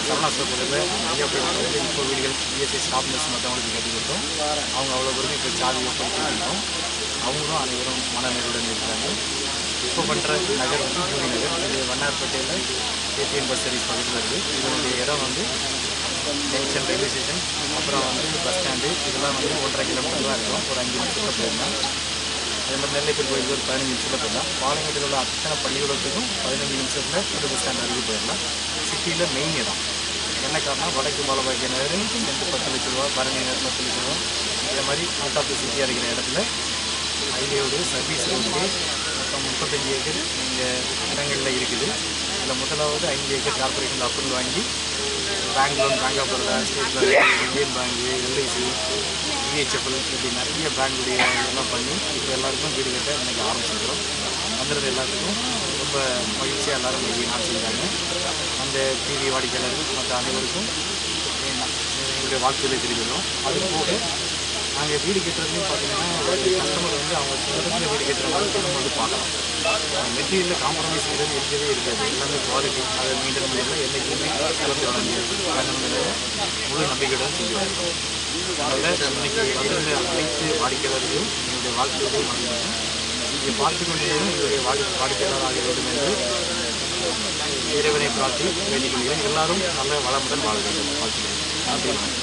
சரவணா ஸ்டோரில் ஐயா போய் வந்து இப்போ வீடுகள் இஎஸ்ஐ ஸ்டாஃப்னஸ் மற்றவங்களுக்கு கட்டி கொடுத்தோம் அவங்க அவ்வளோ பேருமே இப்போ சாதியை போய் கொடுத்தோம் அவங்களும் அனைவரும் மனநிறைவுடன் இருக்கிறாங்க இப்போ பண்ணுற நகர் வந்து பூரி நகர் இது வண்ணார்பேட்டையில் ஏடிஎம் பஸ் சர்வீஸ் பக்கத்தில் இருக்குது இதனுடைய இடம் வந்து ஜங்ஷன் ரயில்வே ஸ்டேஷன் அப்புறம் வந்து பஸ் ஸ்டாண்டு இதெல்லாம் வந்து ஒன்றரை கிலோமீட்டர் தான் இருக்கும் ஒரு அஞ்சு நிமிஷத்தில் போயிருந்தோம் அதே மாதிரி நெல்லைப்பூர் கோயிலுக்கு ஒரு பதினஞ்சு நிமிஷத்தில் போயிடலாம் பாலங்கட்டில் உள்ள அத்தனை பள்ளிக்கூடத்துக்கும் பதினஞ்சு நிமிஷத்தில் புது பஸ் ஸ்டாண்ட் அருகே போயிடலாம் சிட்டியில் மெயின் இடம் என்ன காரணம் வடக்கு பாலபாக்கிய நகர் ரெண்டு பத்து லட்ச ரூபா பரணி நகர் பத்து லட்ச ரூபா இதே மாதிரி அவுட் ஆஃப் த சிட்டியாக இருக்கிற இடத்துல ஹைவேயோட சர்வீஸ் ரோடு மொத்தம் முப்பத்தஞ்சு ஏக்கர் இங்கே இடங்களில் இருக்குது இதில் முதலாவது ஐந்து ஏக்கர் கார்பரேஷன் அப்ரூவல் வாங்கி bank loan bank of Baroda state bank Indian bank LIC DHFL இப்படி நிறைய பேங்குடைய இதெல்லாம் பண்ணி இப்போ எல்லாருக்கும் வீடு கட்ட இன்னைக்கு ஆரம்பிச்சிருக்கிறோம் வந்துடுறது எல்லாத்துக்கும் ரொம்ப மகிழ்ச்சியாக எல்லாரும் இன்னைக்கு நான் செஞ்சாங்க அந்த டிவி வாடிக்கையாளர்கள் மற்ற அனைவருக்கும் என்- எங்களுடைய வாழ்த்துக்களை தெரிவிக்கிறோம் அது போக நாங்கள் வீடு கட்டுறதுலையும் பார்த்தீங்கன்னா கஸ்டமர் வந்து அவங்க இடத்துல வீடு கட்டுற மாதிரி நம்ம வந்து பார்க்கலாம் மெட்டீரியலில் காம்ப்ரமைஸ் இருக்கிறது இருக்கவே இருக்காது எல்லாமே குவாலிட்டி அதை மெயின்டைன் பண்ணிடலாம் என்றைக்குமே சிறந்து வழங்க முழு நம்பிக்கையுடன் செஞ்சு வருகிறோம் அதனால் இன்னைக்கு இருந்த அனைத்து வாடிக்கையாளர்களும் என்னுடைய வாழ்த்துக்களை வழங்குகிறேன் இங்கே பார்த்து கொண்டிருக்கும் என்னுடைய வாடி வாடிக்கையாளர் ஆக வேண்டும் என்று இறைவனை பிரார்த்தி வேண்டிக் கொள்கிறேன் எல்லாரும் நல்ல வளமுடன் வாழ வேண்டும் வாழ்த்துக்கிறேன் நன்றி வணக்கம்.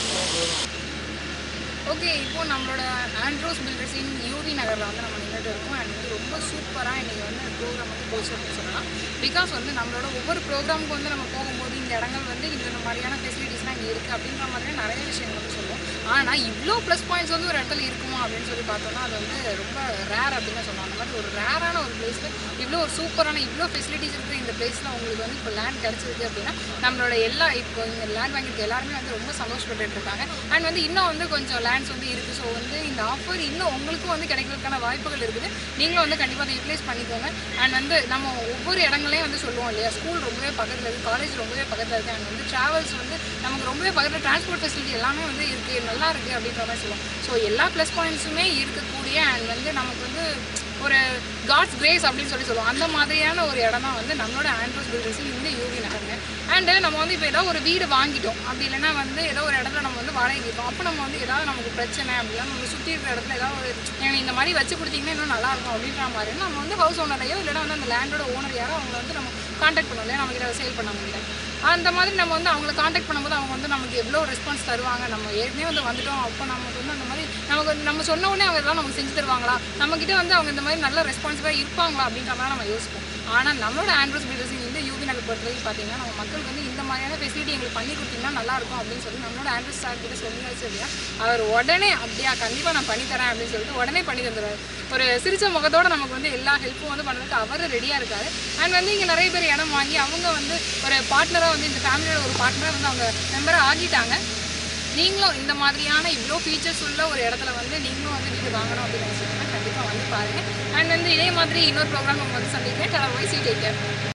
ஓகே இப்போ நம்மளோட ஆண்ட்ரோஸ் பில்டர்ஸின் யூவி நகரில் வந்து நம்ம நின்றுட்டு இருக்கோம் அண்ட் வந்து ரொம்ப சூப்பராக இன்றைக்கி வந்து ப்ரோக்ராம் வந்து போச்சு அப்படின்னு சொல்லலாம் பிகாஸ் வந்து நம்மளோட ஒவ்வொரு ப்ரோக்ராமுக்கு வந்து நம்ம போகும்போது இந்த இடங்கள் வந்து இந்த மாதிரியான ஃபெசிலிட்டிஸ்லாம் இங்கே இருக்குது அப்படின்ற மாதிரி நிறைய விஷயங்கள் வந்து சொல்லுவோம் ஆனால் இவ்வளோ ப்ளஸ் பாயிண்ட்ஸ் வந்து ஒரு இடத்துல இருக்குமா அப்படின்னு சொல்லி பார்த்தோம்னா அது வந்து ரொம்ப ரேர் அப்படின்னு தான் சொல்லலாம் அந்த மாதிரி ஒரு ரேரான ஒரு பிளேஸில் இவ்வளோ ஒரு சூப்பரான இவ்வளோ ஃபெசிலிட்டிஸ் இருக்கிற இந்த பிளேஸில் உங்களுக்கு வந்து இப்போ லேண்ட் கிடச்சிருக்கு அப்படின்னா நம்மளோட எல்லா இப்போ இங்கே லேண்ட் வாங்கியிருக்க எல்லாருமே வந்து ரொம்ப சந்தோஷப்பட்டுட்டு இருக்காங்க அண்ட் வந்து இன்னும் வந்து கொஞ்சம் லேண்ட்ஸ் வந்து இருக்குது ஸோ வந்து இந்த ஆஃபர் இன்னும் உங்களுக்கும் வந்து கிடைக்கிறதுக்கான வாய்ப்புகள் இருக்குது நீங்களும் வந்து கண்டிப்பாக அதை யூட்டிலைஸ் பண்ணிக்கோங்க அண்ட் வந்து நம்ம ஒவ்வொரு இடங்களையும் வந்து சொல்லுவோம் இல்லையா ஸ்கூல் ரொம்பவே பக்கத்தில் இருக்குது காலேஜ் ரொம்பவே பக்கத்தில் இருக்குது அண்ட் வந்து ட்ராவல்ஸ் வந்து நமக்கு ரொம்பவே பக்கத்தில் டிரான்ஸ்போர்ட் ஃபெசிலிட்டி எல்லாமே வந்து இருக்குது நல்லா இருக்குது அப்படின்ற மாதிரி சொல்லுவோம் ஸோ எல்லா ப்ளஸ் பாயிண்ட்ஸுமே இருக்கக்கூடிய அண்ட் வந்து நமக்கு வந்து ஒரு காட்ஸ் கிரேஸ் அப்படின்னு சொல்லி சொல்லுவோம் அந்த மாதிரியான ஒரு இடம் தான் வந்து நம்மளோட ஆண்ட்ரோஸ் பில்டர்ஸ் இந்த யூவி நகருங்க அண்டு நம்ம வந்து இப்போ ஏதோ ஒரு வீடு வாங்கிட்டோம் அப்படி இல்லைன்னா வந்து ஏதோ ஒரு இடத்துல நம்ம வந்து வாடகை இருக்கோம் அப்போ நம்ம வந்து ஏதாவது நமக்கு பிரச்சனை அப்படின்னா நம்ம சுற்றி இருக்கிற இடத்துல ஏதாவது ஒரு எனக்கு இந்த மாதிரி வச்சு கொடுத்தீங்கன்னா இன்னும் நல்லா இருக்கும் அப்படின்ற மாதிரி நம்ம வந்து ஹவுஸ் ஓனரையோ இல்லைன்னா வந்து அந்த லேண்டோட ஓனர் யாரோ அவங்கள வந்து நம்ம காண்டாக்ட் பண்ணோம் இல்லையா நமக்கு சேல் பண்ண முடியல அந்த மாதிரி நம்ம வந்து அவங்கள காண்டாக்ட் பண்ணும்போது அவங்க வந்து நமக்கு எவ்வளோ ரெஸ்பான்ஸ் தருவாங்க நம்ம ஏற்கனவே வந்து வந்துட்டோம் அப்போ நமக்கு வந்து அந்த மாதிரி நமக்கு வந்து நம்ம சொன்ன உடனே அவங்க எல்லாம் நமக்கு செஞ்சு தருவாங்களா நம்மக்கிட்ட வந்து அவங்க இந்த மாதிரி நல்ல ரெஸ்பான்சிவாக இருப்பாங்களா அப்படின்ற மாதிரி நம்ம யோசிப்போம் ஆனால் நம்மளோட ஆண்ட்ரோஸ் பில்டர்ஸ் இந்த யூபி நகர் பொறுத்த வரைக்கும் பார்த்தீங்கன்னா நம்ம மக்களுக்கு வந்து இந்த மாதிரியான ஃபெசிலிட்டி எங்களுக்கு பண்ணி கொடுத்தீங்கன்னா நல்லா இருக்கும் அப்படின்னு சொல்லி நம்மளோட ஆண்ட்ரோஸ் சார் கிட்ட சொல்லியாச்சு அப்படின்னா அவர் உடனே அப்படியா கண்டிப்பாக நான் பண்ணி தரேன் அப்படின்னு சொல்லிட்டு உடனே பண்ணி தந்துடுவார் ஒரு சிரிச்ச முகத்தோட நமக்கு வந்து எல்லா ஹெல்ப்பும் வந்து பண்ணுறதுக்கு அவர் ரெடியாக இருக்காரு அண்ட் வந்து இங்கே நிறைய பேர் இடம் வாங்கி அவங்க வந்து ஒரு பார்ட்னராக வந்து இந்த ஃபேமிலியோட ஒரு பார்ட்னராக வந்து அவங்க மெம்பராக ஆகிட்டாங்க நீங்களும் இந்த மாதிரியான இவ்வளோ ஃபீச்சர்ஸ் உள்ள ஒரு இடத்துல வந்து நீங்களும் வந்து வீடு வாங்கணும் அப்படின்னு நினச்சிங்கன்னா கண்டிப்பாக வந்து பாருங்கள் அண்ட் வந்து இதே மாதிரி இன்னொரு ப்ரோக்ராம் உங்க வந்து சந்திக்கிறேன் டலர் வைஸ் டேக் கேர்